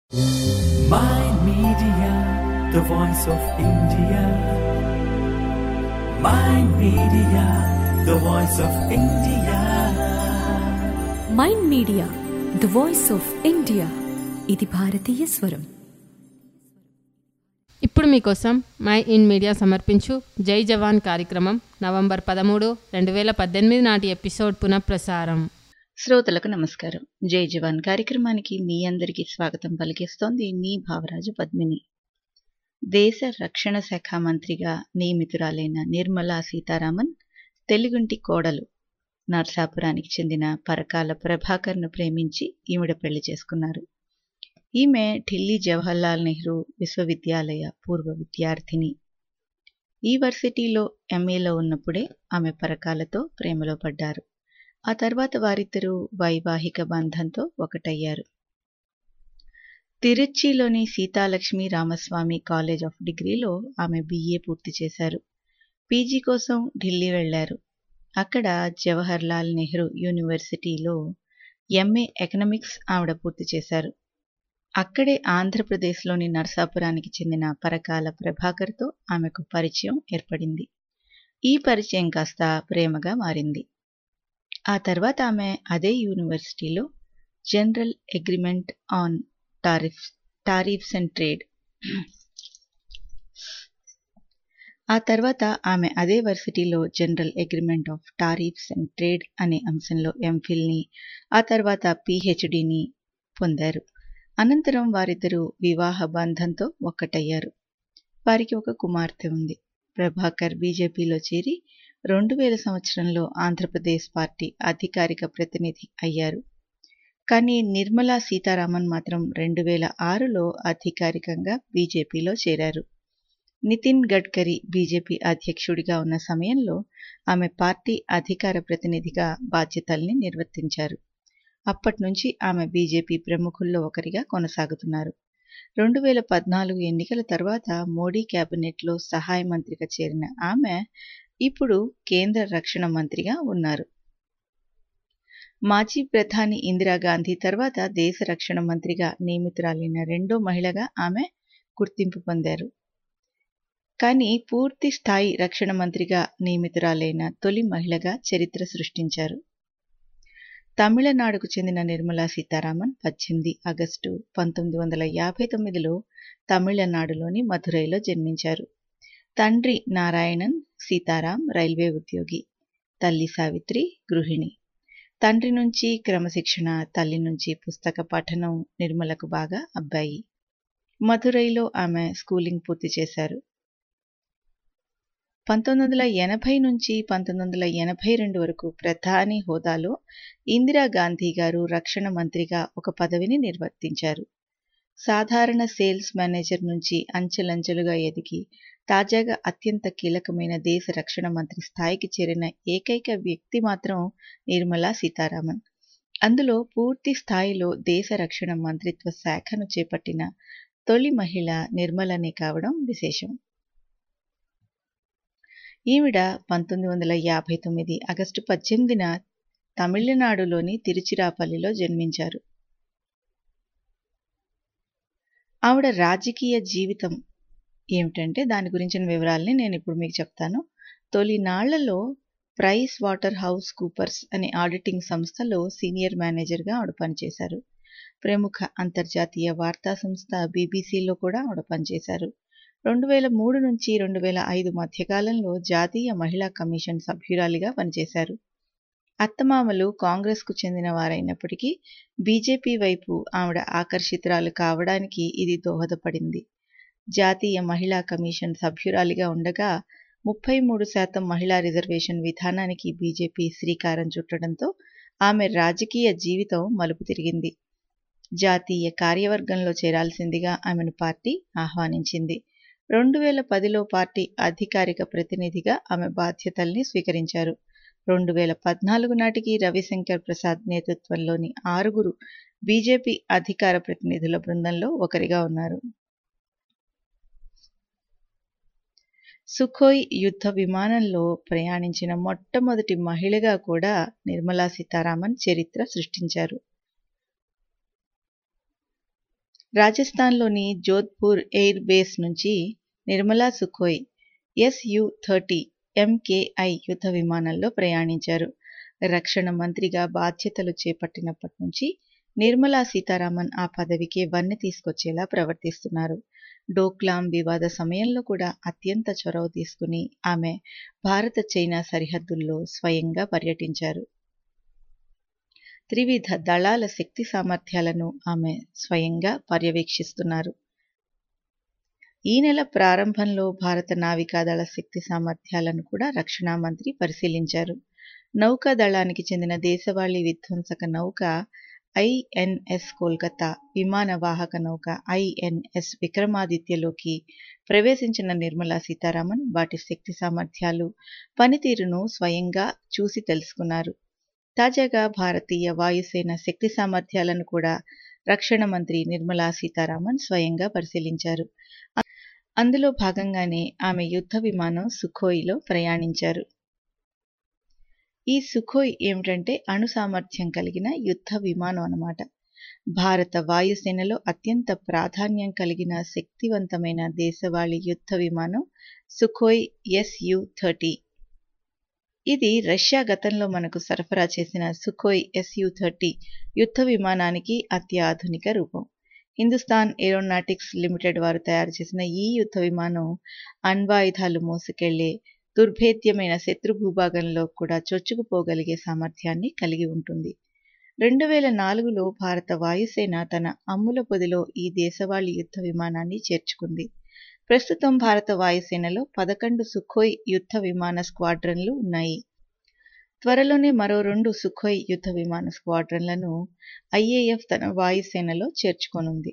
Mind Media, the voice of India. Mind Media, the voice of India. Mind media the voice of India ఇది భారతీయ స్వరం ఇప్పుడు మీకోసం my mind media సమర్పించు జై జవాన్ కార్యక్రమం నవంబర్ పదమూడు రెండు వేల పద్దెనిమిది నాటి ఎపిసోడ్ పునఃప్రసారం శ్రోతలకు నమస్కారం జై జవాన్ కార్యక్రమానికి మీ అందరికీ స్వాగతం పలికిస్తోంది మీ భావరాజు పద్మిని దేశ రక్షణ శాఖ మంత్రిగా నియమితురాలైన నిర్మలా సీతారామన్ తెలుగుంటి కోడలు నర్సాపురానికి చెందిన పరకాల ప్రభాకర్ను ప్రేమించి ఈవిడ పెళ్లి చేసుకున్నారు ఈమె ఢిల్లీ జవహర్లాల్ నెహ్రూ విశ్వవిద్యాలయ పూర్వ విద్యార్థిని ఈ వర్సిటీలో ఎంఏలో ఉన్నప్పుడే ఆమె పరకాలతో ప్రేమలో పడ్డారు ఆ తర్వాత వారిద్దరూ వైవాహిక బంధంతో ఒకటయ్యారు తిరుచిలోని సీతాలక్ష్మి రామస్వామి కాలేజ్ ఆఫ్ డిగ్రీలో ఆమె బిఏ పూర్తి చేశారు పీజీ కోసం ఢిల్లీ వెళ్లారు అక్కడ జవహర్లాల్ నెహ్రూ యూనివర్సిటీలో ఎంఏ ఎకనామిక్స్ ఆవిడ పూర్తి చేశారు అక్కడే ఆంధ్రప్రదేశ్లోని నర్సాపురానికి చెందిన పరకాల ప్రభాకర్తో ఆమెకు పరిచయం ఏర్పడింది ఈ పరిచయం కాస్త ప్రేమగా మారింది ఆ తర్వాత ఆమె అదే యూనివర్సిటీలో general agreement on tariffs tariffs and trade ఆ తర్వాత ఆమె అదే వర్సిటీలో general agreement of tariffs and trade అనే అంశంలో ఎంఫిల్ని ఆ తర్వాత పిహెచ్డిని పొందారు అనంతరం వారిద్దరూ వివాహ బంధంతో ఒక్కటయ్యారు వారికి ఒక కుమార్తె ఉంది ప్రభాకర్ బీజేపీలో చేరి రెండు వేల సంవత్సరంలో ఆంధ్రప్రదేశ్ పార్టీ అధికారిక ప్రతినిధి అయ్యారు కానీ నిర్మలా సీతారామన్ మాత్రం రెండు వేల ఆరులో అధికారికంగా బీజేపీలో చేరారు నితిన్ గడ్కరీ బీజేపీ అధ్యక్షుడిగా ఉన్న సమయంలో ఆమె పార్టీ అధికార ప్రతినిధిగా బాధ్యతల్ని నిర్వర్తించారు అప్పటి నుంచి ఆమె బీజేపీ ప్రముఖుల్లో ఒకరిగా కొనసాగుతున్నారు రెండు వేల పద్నాలుగు ఎన్నికల తర్వాత మోడీ కేబినెట్లో సహాయ మంత్రిగా చేరిన ఆమె ఇప్పుడు కేంద్ర రక్షణ మంత్రిగా ఉన్నారు మాజీ ప్రధాని ఇందిరాగాంధీ తర్వాత దేశ రక్షణ మంత్రిగా నియమితురాలైన రెండో మహిళగా ఆమె గుర్తింపు పొందారు కానీ పూర్తి స్థాయి రక్షణ మంత్రిగా నియమితురాలైన తొలి మహిళగా చరిత్ర సృష్టించారు తమిళనాడుకు చెందిన నిర్మలా సీతారామన్ పద్దెనిమిది ఆగస్టు పంతొమ్మిది వందల యాభై తొమ్మిదిలో తమిళనాడులోని మధురైలో జన్మించారు తండ్రి నారాయణన్ సీతారాం రైల్వే ఉద్యోగి తల్లి సావిత్రి గృహిణి తండ్రి నుంచి క్రమశిక్షణ తల్లి నుంచి పుస్తక పఠనం నిర్మలకు బాగా అబ్బాయి మధురైలో ఆమె స్కూలింగ్ పూర్తి చేశారు పంతొమ్మిది వందల ఎనభై నుంచి పంతొమ్మిది వందల ఎనభై రెండు వరకు ప్రధాని హోదాలో ఇందిరాగాంధీ గారు రక్షణ మంత్రిగా ఒక పదవిని నిర్వర్తించారు సాధారణ సేల్స్ మేనేజర్ నుంచి అంచెలంచెలుగా ఎదిగి తాజాగా అత్యంత కీలకమైన దేశ రక్షణ మంత్రి స్థాయికి చేరిన ఏకైక వ్యక్తి మాత్రం నిర్మలా సీతారామన్ అందులో పూర్తి స్థాయిలో దేశ రక్షణ మంత్రిత్వ శాఖను చేపట్టిన తొలి మహిళ నిర్మలనే కావడం విశేషం ఈవిడ పంతొమ్మిది వందల యాభై తొమ్మిది ఆగస్టు పద్దెనిమిదిన తమిళనాడులోని తిరుచిరాపల్లిలో జన్మించారు ఆవిడ రాజకీయ జీవితం ఏమిటంటే దాని గురించిన వివరాలని నేను ఇప్పుడు మీకు చెప్తాను తొలినాళ్లలో ప్రైస్ వాటర్ హౌస్ కూపర్స్ అనే ఆడిటింగ్ సంస్థలో సీనియర్ మేనేజర్గా ఆవిడ పనిచేశారు ప్రముఖ అంతర్జాతీయ వార్తా సంస్థ బీబీసీలో కూడా ఆవిడ పనిచేశారు రెండు వేల మూడు నుంచి రెండు వేల ఐదు మధ్యకాలంలో జాతీయ మహిళా కమిషన్ సభ్యురాలిగా పనిచేశారు అత్తమామలు కాంగ్రెస్కు చెందిన వారైనప్పటికీ బీజేపీ వైపు ఆవిడ ఆకర్షితురాలు కావడానికి ఇది దోహదపడింది జాతీయ మహిళా కమిషన్ సభ్యురాలిగా ఉండగా ముప్పై మూడు శాతం మహిళా రిజర్వేషన్ విధానానికి బీజేపీ శ్రీకారం చుట్టడంతో ఆమె రాజకీయ జీవితం మలుపు తిరిగింది జాతీయ కార్యవర్గంలో చేరాల్సిందిగా ఆమెను పార్టీ ఆహ్వానించింది రెండు వేల పదిలో పార్టీ అధికారిక ప్రతినిధిగా ఆమె బాధ్యతల్ని స్వీకరించారు రెండు వేల పద్నాలుగు నాటికి రవిశంకర్ ప్రసాద్ నేతృత్వంలోని ఆరుగురు బీజేపీ అధికార ప్రతినిధుల బృందంలో ఒకరిగా ఉన్నారు సుఖోయ్ యుద్ధ విమానంలో ప్రయాణించిన మొట్టమొదటి మహిళగా కూడా నిర్మలా సీతారామన్ చరిత్ర సృష్టించారు రాజస్థాన్లోని జోధ్పూర్ ఎయిర్ బేస్ నుంచి Nirmala Sukhoi S U thirty M K I యుద్ధ విమానంలో ప్రయాణించారు రక్షణ మంత్రిగా బాధ్యతలు చేపట్టినప్పటి నుంచి నిర్మలా సీతారామన్ ఆ పదవికి వన్నె తీసుకొచ్చేలా ప్రవర్తిస్తున్నారు డోక్లాం వివాద సమయంలో కూడా అత్యంత చొరవ తీసుకుని ఆమె భారత చైనా సరిహద్దుల్లో స్వయంగా పర్యటించారు త్రివిధ దళాల శక్తి సామర్థ్యాలను ఆమె స్వయంగా పర్యవేక్షిస్తున్నారు ఈ నెల ప్రారంభంలో భారత నావికాదళ శక్తి సామర్థ్యాలను కూడా రక్షణ మంత్రి పరిశీలించారు నౌకా దళానికి చెందిన దేశవాళీ విధ్వంసక నౌక ఐఎన్ఎస్ కోల్కతా విమాన వాహక నౌక ఐఎన్ఎస్ విక్రమాదిత్యలోకి ప్రవేశించిన నిర్మలా సీతారామన్ వాటి శక్తి సామర్థ్యాలు పనితీరును స్వయంగా చూసి తెలుసుకున్నారు తాజాగా భారతీయ వాయుసేన శక్తి సామర్థ్యాలను కూడా రక్షణ మంత్రి నిర్మలా సీతారామన్ స్వయంగా పరిశీలించారు అందులో భాగంగానే ఆమె యుద్ధ విమానం సుఖోయిలో ప్రయాణించారు ఈ సుఖోయ్ ఏమిటంటే అణు సామర్థ్యం కలిగిన యుద్ధ విమానం అన్నమాట భారత వాయుసేనలో అత్యంత ప్రాధాన్యం కలిగిన శక్తివంతమైన దేశవాళీ యుద్ధ విమానం సుఖోయ్ ఎస్యు థర్టీ ఇది రష్యా గతంలో మనకు సరఫరా చేసిన సుఖోయ్ ఎస్యు థర్టీ యుద్ధ విమానానికి అత్యాధునిక రూపం హిందుస్థాన్ ఏరోనాటిక్స్ లిమిటెడ్ వారు తయారు చేసిన ఈ యుద్ధ విమానం అణ్వాయుధాలు మోసుకెళ్లే దుర్భేద్యమైన శత్రు భూభాగంలో కూడా చొచ్చుకుపోగలిగే సామర్థ్యాన్ని కలిగి ఉంటుంది రెండు వేల నాలుగులో భారత వాయుసేన తన అమ్ముల పొదిలో ఈ దేశవాళీ యుద్ధ విమానాన్ని చేర్చుకుంది ప్రస్తుతం భారత వాయుసేనలో పదకొండు సుఖోయ్ యుద్ధ విమాన స్క్వాడ్రన్లు ఉన్నాయి త్వరలోనే మరో రెండు సుఖోయ్ యుద్ధ విమాన స్క్వాడ్రన్లను ఐఏఎఫ్ తన వాయుసేనలో చేర్చుకోనుంది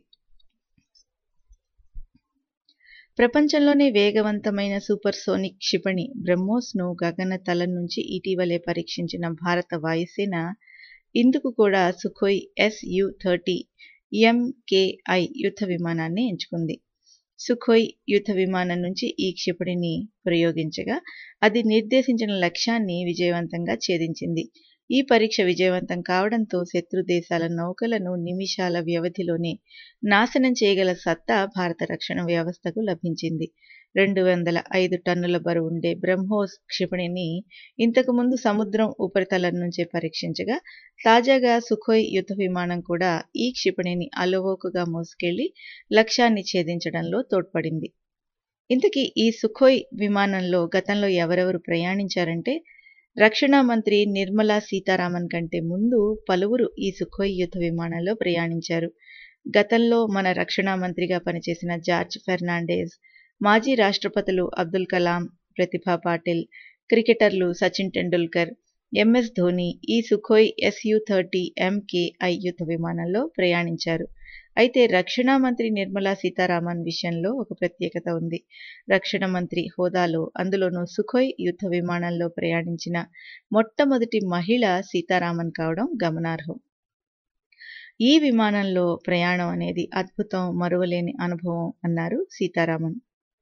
ప్రపంచంలోనే వేగవంతమైన సూపర్సోనిక్ క్షిపణి బ్రహ్మోస్ను గగనతలం నుంచి ఇటీవలే పరీక్షించిన భారత వాయుసేన ఇందుకు కూడా సుఖోయ్ ఎస్యు థర్టీ ఎంకేఐ యుద్ధ విమానాన్ని ఎంచుకుంది సుఖోయ్ యుద్ధ విమానం నుంచి ఈ క్షిపణిని ప్రయోగించగా అది నిర్దేశించిన లక్ష్యాన్ని విజయవంతంగా ఛేదించింది ఈ పరీక్ష విజయవంతం కావడంతో శత్రు దేశాల నౌకలను నిమిషాల వ్యవధిలోనే నాశనం చేయగల సత్తా భారత రక్షణ వ్యవస్థకు లభించింది రెండు వందల ఐదు టన్నుల బరువుండే బ్రహ్మోస్ క్షిపణిని ఇంతకుముందు సముద్రం ఉపరితలం నుంచే పరీక్షించగా తాజాగా సుఖోయ్ యుద్ధ విమానం కూడా ఈ క్షిపణిని అలవోకగా మోసుకెళ్లి లక్ష్యాన్ని ఛేదించడంలో తోడ్పడింది ఇంతకీ ఈ సుఖోయ్ విమానంలో గతంలో ఎవరెవరు ప్రయాణించారంటే రక్షణ మంత్రి నిర్మలా సీతారామన్ కంటే ముందు పలువురు ఈ సుఖోయ్ యుద్ధ విమానంలో ప్రయాణించారు గతంలో మన రక్షణ మంత్రిగా పనిచేసిన జార్జ్ ఫెర్నాండేజ్ మాజీ రాష్ట్రపతులు అబ్దుల్ కలాం ప్రతిభా పాటిల్ క్రికెటర్లు సచిన్ టెండూల్కర్ ఎంఎస్ ధోని ఈ సుఖోయ్ ఎస్యు థర్టీ ఎంకేఐ యుద్ధ విమానంలో ప్రయాణించారు అయితే రక్షణ మంత్రి నిర్మలా సీతారామన్ విషయంలో ఒక ప్రత్యేకత ఉంది రక్షణ మంత్రి హోదాలో అందులోనూ సుఖోయ్ యుద్ధ విమానంలో ప్రయాణించిన మొట్టమొదటి మహిళ సీతారామన్ కావడం గమనార్హం ఈ విమానంలో ప్రయాణం అనేది అద్భుతం మరువలేని అనుభవం అన్నారు Sitharaman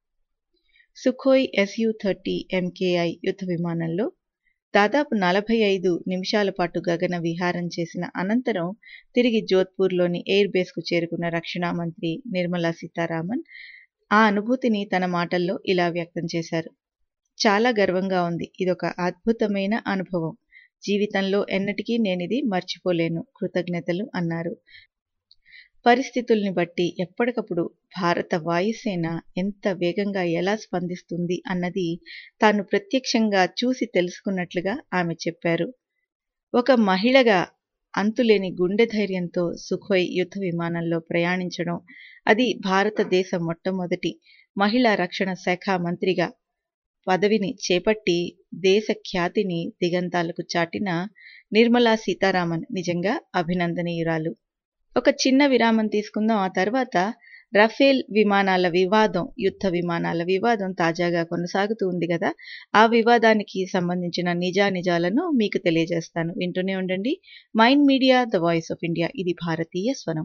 Sukhoi S U thirty M K I యుద్ధ విమానంలో దాదాపు నలభై ఐదు నిమిషాల పాటు గగన విహారం చేసిన అనంతరం తిరిగి జోధ్పూర్లోని ఎయిర్ బేస్కు చేరుకున్న రక్షణ మంత్రి నిర్మలా సీతారామన్ ఆ అనుభూతిని తన మాటల్లో ఇలా వ్యక్తం చేశారు చాలా గర్వంగా ఉంది ఇదొక అద్భుతమైన అనుభవం జీవితంలో ఎన్నటికీ నేనిది మర్చిపోలేను కృతజ్ఞతలు అన్నారు పరిస్థితుల్ని బట్టి ఎప్పటికప్పుడు భారత వాయుసేన ఎంత వేగంగా ఎలా స్పందిస్తుంది అన్నది తాను ప్రత్యక్షంగా చూసి తెలుసుకున్నట్లుగా ఆమె చెప్పారు ఒక మహిళగా అంతులేని గుండె ధైర్యంతో సుఖోయ్ యుద్ధ విమానంలో ప్రయాణించడం అది భారతదేశ మొట్టమొదటి మహిళా రక్షణ శాఖ మంత్రిగా పదవిని చేపట్టి దేశ ఖ్యాతిని దిగంతాలకు చాటిన నిర్మలా సీతారామన్ నిజంగా అభినందనీయురాలు ఒక చిన్న విరామం తీసుకుందాం ఆ తర్వాత రఫేల్ విమానాల వివాదం యుద్ధ విమానాల వివాదం తాజాగా కొనసాగుతూ ఉంది కదా ఆ వివాదానికి సంబంధించిన నిజానిజాలను మీకు తెలియజేస్తాను వింటూనే ఉండండి mind media the voice of India ఇది భారతీయ స్వరం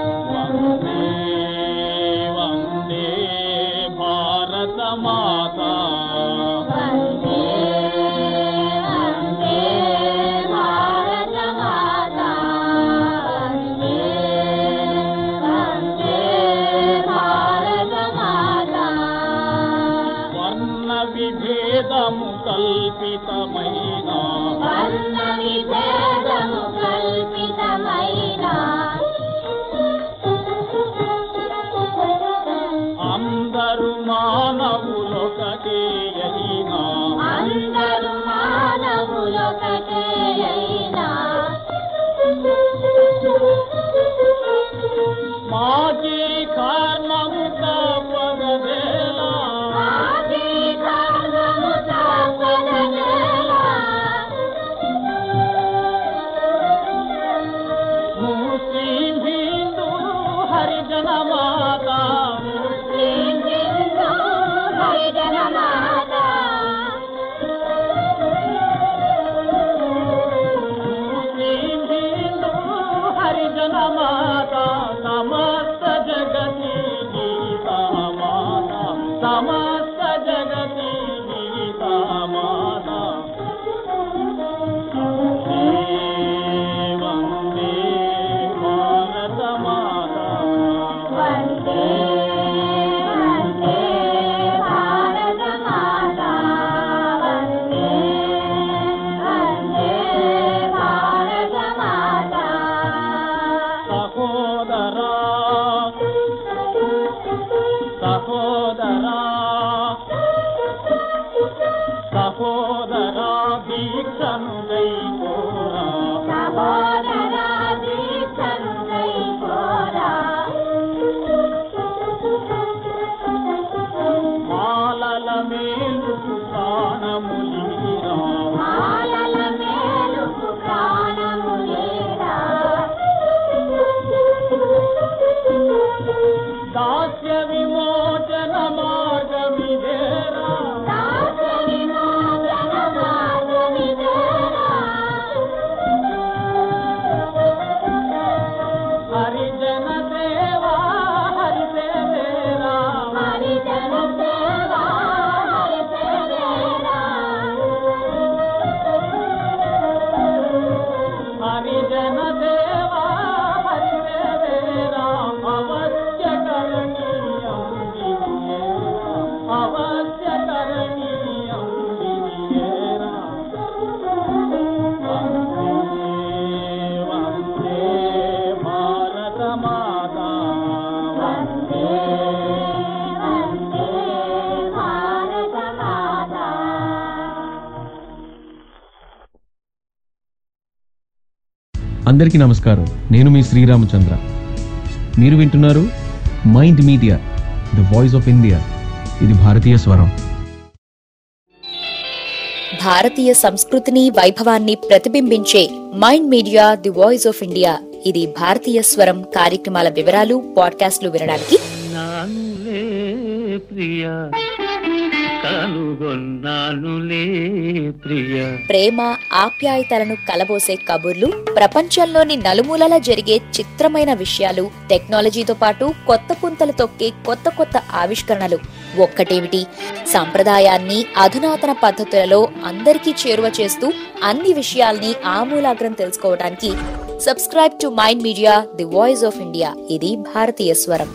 వందే వందే భారత మాతా విభేదము కల్పితమైన వర్ణ విభేదము కల్పితమైన అందరు మానవులొకటే అయినా అందరు మానవులొకటే అయినా మాకి కారణము తప్పగదేలా ఆది కారణము తప్పదనేలా ముస్లిం హిందూ హరిజన మాత ముస్లిం హిందూ హరిజన మాత ముస్లిం హిందూ హరిజన మాత సమస్త జగతి గీత మాత సమస్త జగతి గీత మాత వందే భారత మాత వందే వందే భారత మాత వందే వందే భారత మాత సహోదరా సహోదరా సహోదరా దీక్షను దైకోరా సహోదరా దీక్షను కోరా మాలల మేలుకు ప్రాణములీరా మాలల మేలుకు ప్రాణము లేరా దాస్య విమోచన మార్గమిదేరా దాస్య విమోచన మార్గమిదేరా హరిజన సేవా హరిసేవేరా హరిజన సేవా హరిసేవేరా హరిజన దేవా హరివేరా అవశ్య కరణీయం వినియేరా అవశ్య కరణీయం వినియేరా వందే వందే భారత మాతా వందే వందే భారత మాత అందరికీ నమస్కారం నేను మీ శ్రీరామచంద్ర మీరు వింటున్నారు mind media the voice of India ఇది భారతీయ స్వరం భారతీయ సంస్కృతిని వైభవాన్ని ప్రతిబింబించే mind media the voice of India ఇది భారతీయ స్వరం కార్యక్రమాల వివరాలు పాడ్కాస్ట్లు వినడానికి నానులే ప్రియ కనుగొన్నానులే ప్రియ ప్రేమ ఆప్యాయతలను కలబోసే కబుర్లు ప్రపంచంలోని నలుమూలలా జరిగే చిత్రమైన విషయాలు టెక్నాలజీతో పాటు కొత్త పుంతలు తొక్కే కొత్త కొత్త ఆవిష్కరణలు ఒక్కటేమిటి సంప్రదాయాన్ని అధునాతన పద్ధతులలో అందరికీ చేరువ చేస్తూ అన్ని విషయాల్ని ఆమూలాగ్రం తెలుసుకోవడానికి subscribe to mind media the voice of India ఇది భారతీయ స్వరం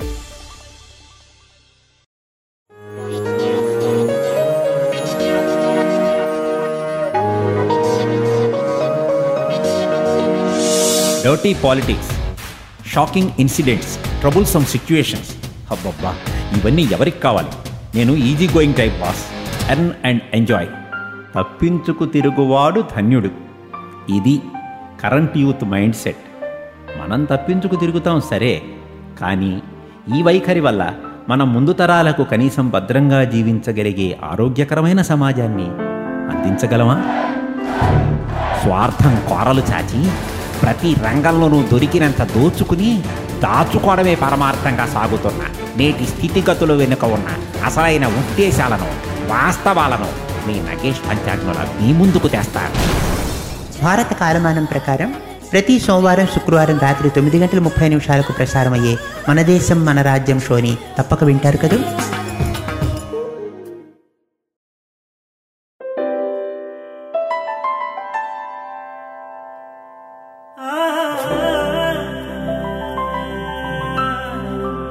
dirty politics shocking incidents troublesome situations అబ్బబ్బా ఇవన్నీ ఎవరికి కావాలి నేను easy going type boss earn and enjoy తప్పించుకు తిరుగువాడు ధన్యుడు ఇది కరెంట్ యూత్ మైండ్ సెట్ మనం తప్పించుకు తిరుగుతాం సరే కానీ ఈ వైఖరి వల్ల మనం ముందు తరాలకు కనీసం భద్రంగా జీవించగలిగే ఆరోగ్యకరమైన సమాజాన్ని అందించగలమా స్వార్థం కోరలు చాచి ప్రతి రంగంలోనూ దొరికినంత దోచుకుని దాచుకోవడమే పరమార్థంగా సాగుతున్న నేటి స్థితిగతులు వెనుక ఉన్న అసలైన ఉద్దేశాలను వాస్తవాలను మీ నగేష్ పంచాగ్నుల మీ ముందుకు తెస్తారు భారత కాలమానం ప్రకారం ప్రతి సోమవారం శుక్రవారం రాత్రి తొమ్మిది గంటల ముప్పై నిమిషాలకు ప్రసారమయ్యే మన దేశం మన రాజ్యం షోని తప్పక వింటారు కదూ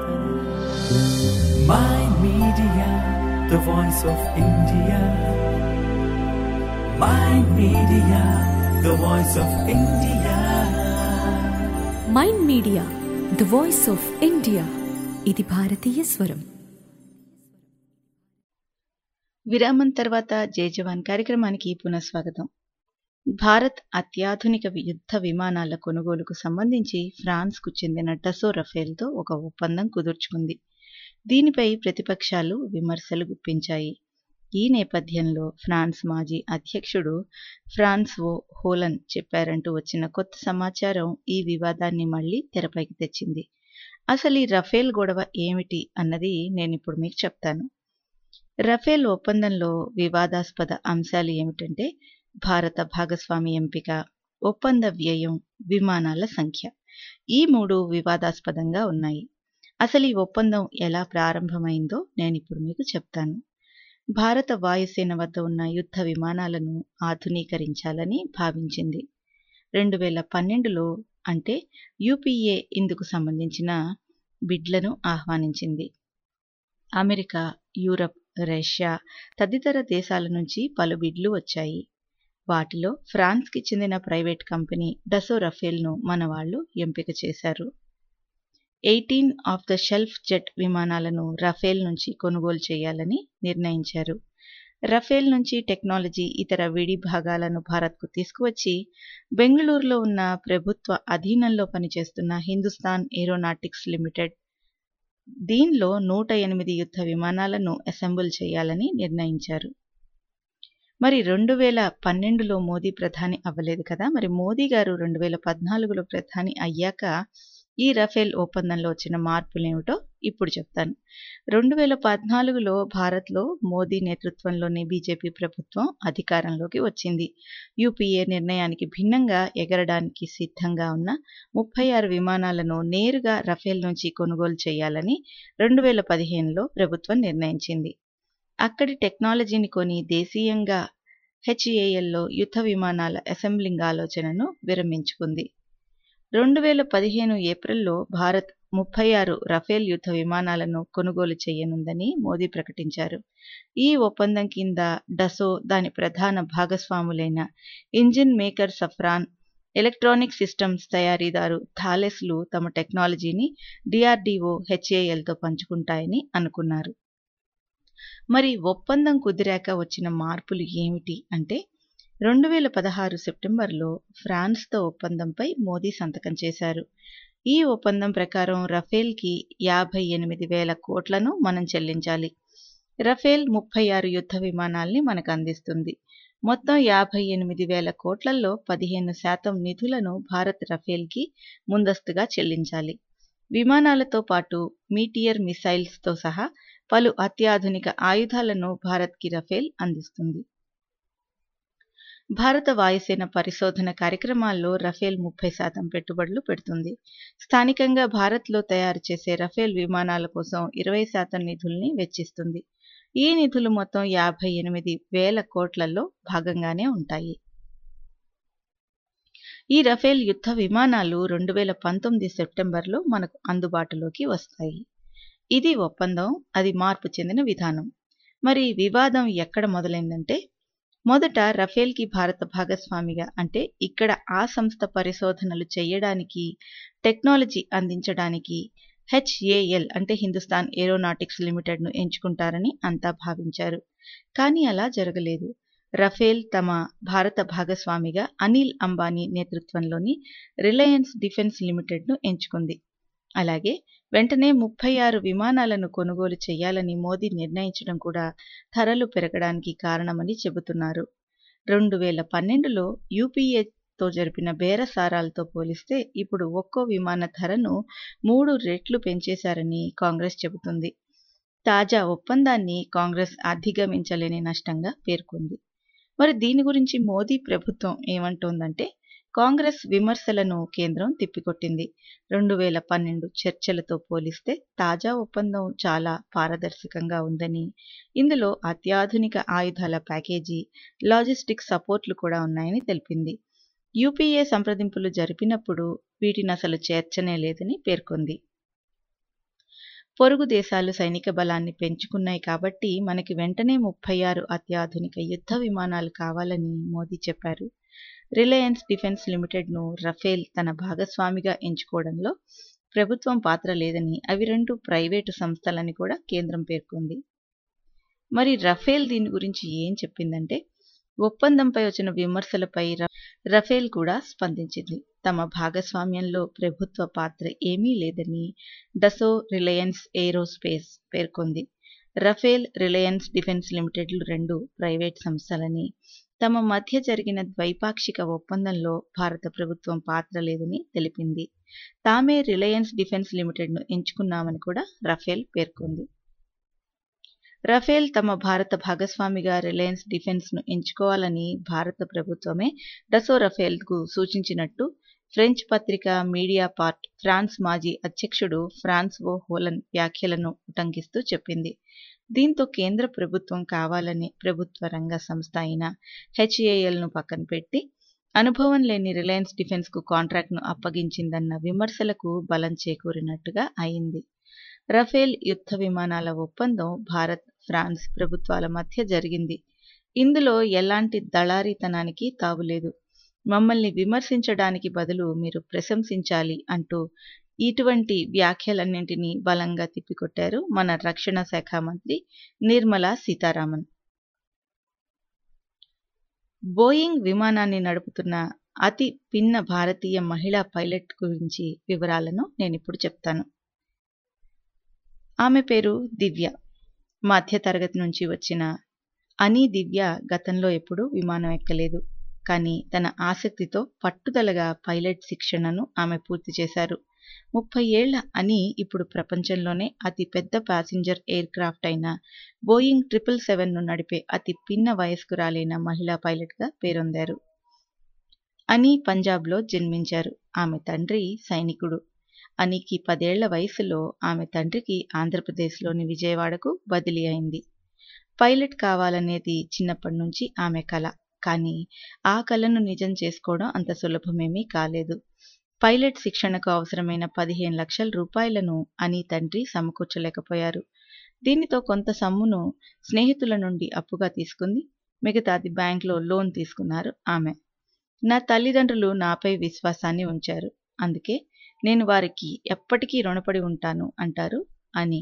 Mind Media, the voice of India. Mind Media, the voice of India. Mind media the voice of India ఇది భారతీయ స్వరం విరామం తర్వాత జై జవాన్ కార్యక్రమానికి పునఃస్వాగతం భారత్ అత్యాధునిక వి- యుద్ధ విమానాల కొనుగోలుకు సంబంధించి ఫ్రాన్స్కు చెందిన టసో రఫేల్తో ఒక ఒప్పందం కుదుర్చుకుంది దీనిపై ప్రతిపక్షాలు విమర్శలు గుప్పించాయి ఈ నేపథ్యంలో ఫ్రాన్స్ మాజీ అధ్యక్షుడు ఫ్రాన్స్ ఓ హోలన్ చెప్పారంటూ వచ్చిన కొత్త సమాచారం ఈ వివాదాన్ని మళ్లీ తెరపైకి తెచ్చింది అసలు ఈ రఫేల్ గొడవ ఏమిటి అన్నది నేను ఇప్పుడు మీకు చెప్తాను రఫేల్ ఒప్పందంలో వివాదాస్పద అంశాలు ఏమిటంటే భారత భాగస్వామి ఎంపిక ఒప్పంద వ్యయం విమానాల సంఖ్య ఈ మూడు వివాదాస్పదంగా ఉన్నాయి అసలు ఈ ఒప్పందం ఎలా ప్రారంభమైందో నేను ఇప్పుడు మీకు చెప్తాను భారత వాయుసేన వద్ద ఉన్న యుద్ధ విమానాలను ఆధునీకరించాలని భావించింది రెండు వేల పన్నెండులో అంటే యూపీఏ ఇందుకు సంబంధించిన బిడ్లను ఆహ్వానించింది అమెరికా యూరప్ రష్యా తదితర దేశాల నుంచి పలు బిడ్లు వచ్చాయి వాటిలో ఫ్రాన్స్కి చెందిన ప్రైవేట్ కంపెనీ డసో రఫేల్ను మన వాళ్ళు ఎంపిక చేశారు eighteen off the shelf jet విమానాలను రఫేల్ నుంచి కొనుగోలు చేయాలని నిర్ణయించారు రఫేల్ నుంచి టెక్నాలజీ ఇతర విడి భాగాలను భారత్కు తీసుకువచ్చి బెంగళూరులో ఉన్న ప్రభుత్వ అధీనంలో పనిచేస్తున్న హిందుస్థాన్ ఏరోనాటిక్స్ లిమిటెడ్ దీనిలో నూట ఎనిమిది యుద్ధ విమానాలను అసెంబుల్ చేయాలని నిర్ణయించారు మరి రెండు వేల పన్నెండులో మోదీ ప్రధాని అవ్వలేదు కదా మరి మోదీ గారు రెండు వేల పద్నాలుగులో ప్రధాని అయ్యాక ఈ రఫేల్ ఒప్పందంలో వచ్చిన మార్పులేమిటో ఇప్పుడు చెప్తాను రెండు వేల పద్నాలుగులో భారత్లో మోదీ నేతృత్వంలోని బీజేపీ ప్రభుత్వం అధికారంలోకి వచ్చింది యూపీఏ నిర్ణయానికి భిన్నంగా ఎగరడానికి సిద్ధంగా ఉన్న ముప్పై ఆరు విమానాలను నేరుగా రఫేల్ నుంచి కొనుగోలు చేయాలని రెండు వేల పదిహేనులో ప్రభుత్వం నిర్ణయించింది అక్కడి టెక్నాలజీని కొని దేశీయంగా హెచ్ఏఎల్లో యుద్ధ విమానాల అసెంబ్లింగ్ ఆలోచనను విరమించుకుంది రెండు వేల పదిహేను ఏప్రిల్లో భారత్ ముప్పై ఆరు రఫేల్ యుద్ధ విమానాలను కొనుగోలు చేయనుందని మోదీ ప్రకటించారు ఈ ఒప్పందం కింద డసో దాని ప్రధాన భాగస్వాములైన engine maker Safran electronic systems తయారీదారు థాలెస్లు తమ టెక్నాలజీని డిఆర్డీఓ హెచ్ఏఎల్తో పంచుకుంటాయని అనుకున్నారు మరి ఒప్పందం కుదిరాక వచ్చిన మార్పులు ఏమిటి అంటే రెండు వేల పదహారు సెప్టెంబర్లో ఫ్రాన్స్తో ఒప్పందంపై మోదీ సంతకం చేశారు ఈ ఒప్పందం ప్రకారం రఫేల్కి యాభై ఎనిమిది వేల కోట్లను మనం చెల్లించాలి రఫేల్ ముప్పై ఆరు యుద్ధ విమానాల్ని మనకు అందిస్తుంది మొత్తం యాభై ఎనిమిది వేల కోట్లలో పదిహేను శాతం నిధులను భారత్ రఫేల్కి ముందస్తుగా చెల్లించాలి విమానాలతో పాటు మీటియర్ మిసైల్స్తో సహా పలు అత్యాధునిక ఆయుధాలను భారత్కి రఫేల్ అందిస్తుంది భారత వాయుసేన పరిశోధన కార్యక్రమాల్లో రఫేల్ ముప్పై శాతం పెట్టుబడులు పెడుతుంది స్థానికంగా భారత్లో తయారు చేసే రఫేల్ విమానాల కోసం ఇరవై శాతం నిధుల్ని వెచ్చిస్తుంది ఈ నిధులు మొత్తం యాభై ఎనిమిది వేల కోట్లలో భాగంగానే ఉంటాయి ఈ రఫేల్ యుద్ధ విమానాలు రెండు వేల పంతొమ్మిది సెప్టెంబర్లో మనకు అందుబాటులోకి వస్తాయి ఇది ఒప్పందం అది మార్పు చెందిన విధానం మరి వివాదం ఎక్కడ మొదలైందంటే మొదట రఫేల్కి భారత భాగస్వామిగా అంటే ఇక్కడ ఆ సంస్థ పరిశోధనలు చేయడానికి టెక్నాలజీ అందించడానికి హెచ్ఏఎల్ అంటే హిందుస్థాన్ ఏరోనాటిక్స్ లిమిటెడ్ను ఎంచుకుంటారని అంతా భావించారు కానీ అలా జరగలేదు రఫేల్ తమ భారత భాగస్వామిగా అనిల్ అంబానీ నేతృత్వంలోని రిలయన్స్ డిఫెన్స్ లిమిటెడ్ను ఎంచుకుంది అలాగే వెంటనే ముప్పై ఆరు విమానాలను కొనుగోలు చేయాలని మోదీ నిర్ణయించడం కూడా ధరలు పెరగడానికి కారణమని చెబుతున్నారు రెండు వేల పన్నెండులో యూపీఏతో జరిపిన బేరసారాలతో పోలిస్తే ఇప్పుడు ఒక్కో విమాన ధరను మూడు రెట్లు పెంచేశారని కాంగ్రెస్ చెబుతుంది తాజా ఒప్పందాన్ని కాంగ్రెస్ అధిగమించలేని నష్టంగా పేర్కొంది మరి దీని గురించి మోదీ ప్రభుత్వం ఏమంటోందంటే కాంగ్రెస్ విమర్శలను కేంద్రం తిప్పికొట్టింది రెండు వేల పన్నెండు చర్చలతో పోలిస్తే తాజా ఒప్పందం చాలా పారదర్శకంగా ఉందని ఇందులో అత్యాధునిక ఆయుధాల ప్యాకేజీ లాజిస్టిక్ సపోర్ట్లు కూడా ఉన్నాయని తెలిపింది యూపీఏ సంప్రదింపులు జరిపినప్పుడు వీటిని అసలు చేర్చనే లేదని పేర్కొంది పొరుగు దేశాలు సైనిక బలాన్ని పెంచుకున్నాయి కాబట్టి మనకి వెంటనే ముప్పై ఆరు అత్యాధునిక యుద్ధ విమానాలు కావాలని మోదీ చెప్పారు రిలయన్స్ డిఫెన్స్ లిమిటెడ్ను రఫేల్ తన భాగస్వామిగా ఎంచుకోవడంలో ప్రభుత్వం పాత్ర లేదని అవి రెండు ప్రైవేటు సంస్థలని కూడా కేంద్రం పేర్కొంది మరి రఫేల్ దీని గురించి ఏం చెప్పిందంటే ఒప్పందంపై వచ్చిన విమర్శలపై రఫేల్ కూడా స్పందించింది తమ భాగస్వామ్యంలో ప్రభుత్వ పాత్ర ఏమీ లేదని డసో రిలయన్స్ ఏరోస్పేస్ పేర్కొంది రఫేల్ రిలయన్స్ డిఫెన్స్ లిమిటెడ్లు రెండు ప్రైవేట్ సంస్థలని తమ మధ్య జరిగిన ద్వైపాక్షిక ఒప్పందంలో భారత ప్రభుత్వం పాత్ర లేదని తెలిపింది తామే రిలయన్స్ డిఫెన్స్ లిమిటెడ్ను ఎంచుకున్నామని కూడా రఫేల్ పేర్కొంది రఫేల్ తమ భారత భాగస్వామిగా రిలయన్స్ డిఫెన్స్ను ఎంచుకోవాలని భారత ప్రభుత్వమే డసో రఫేల్కు సూచించినట్టు ఫ్రెంచ్ పత్రిక మీడియా పార్ట్ ఫ్రాన్స్ మాజీ అధ్యక్షుడు ఫ్రాన్స్ ఓ హోలన్ వ్యాఖ్యలను ఉటంకిస్తూ చెప్పింది దీంతో కేంద్ర ప్రభుత్వం కావాలని ప్రభుత్వ రంగ సంస్థ అయిన హెచ్ఏఎల్ను పక్కన పెట్టి అనుభవం లేని రిలయన్స్ డిఫెన్స్కు కాంట్రాక్ట్ను అప్పగించిందన్న విమర్శలకు బలం చేకూరినట్టుగా అయింది రఫేల్ యుద్ధ విమానాల ఒప్పందం భారత్ ఫ్రాన్స్ ప్రభుత్వాల మధ్య జరిగింది ఇందులో ఎలాంటి దళారీతనానికి తావులేదు మమ్మల్ని విమర్శించడానికి బదులు మీరు ప్రశంసించాలి అంటూ ఇటువంటి వ్యాఖ్యలన్నింటినీ బలంగా తిప్పికొట్టారు మన రక్షణ శాఖ మంత్రి నిర్మలా సీతారామన్ బోయింగ్ విమానాన్ని నడుపుతున్న అతి పిన్న భారతీయ మహిళా పైలట్ గురించి వివరాలను నేను ఇప్పుడు చెప్తాను ఆమె పేరు దివ్య మధ్య తరగతి నుంచి వచ్చిన అని దివ్య గతంలో ఎప్పుడూ విమానం ఎక్కలేదు కానీ తన ఆసక్తితో పట్టుదలగా పైలట్ శిక్షణను ఆమె పూర్తి చేశారు ముప్పై ఏళ్ల అని ఇప్పుడు ప్రపంచంలోనే అతి పెద్ద ప్యాసింజర్ ఎయిర్ క్రాఫ్ట్ అయిన బోయింగ్ ట్రిపుల్ సెవెన్ను నడిపే అతి పిన్న వయస్కురాలైన మహిళా పైలట్గా పేరొందారు అని పంజాబ్లో జన్మించారు ఆమె తండ్రి సైనికుడు అనికి పదేళ్ల వయసులో ఆమె తండ్రికి ఆంధ్రప్రదేశ్లోని విజయవాడకు బదిలీ అయింది పైలట్ కావాలనేది చిన్నప్పటి నుంచి ఆమె కళ కానీ ఆ కళను నిజం చేసుకోవడం అంత సులభమేమీ కాలేదు పైలట్ శిక్షణకు అవసరమైన పదిహేను లక్షల రూపాయలను అని తండ్రి సమకూర్చలేకపోయారు దీనితో కొంత సొమ్మును స్నేహితుల నుండి అప్పుగా తీసుకుంది మిగతాది బ్యాంక్లో లోన్ తీసుకున్నారు ఆమె నా తల్లిదండ్రులు నాపై విశ్వాసాన్ని ఉంచారు అందుకే నేను వారికి ఎప్పటికీ రుణపడి ఉంటాను అంటారు అని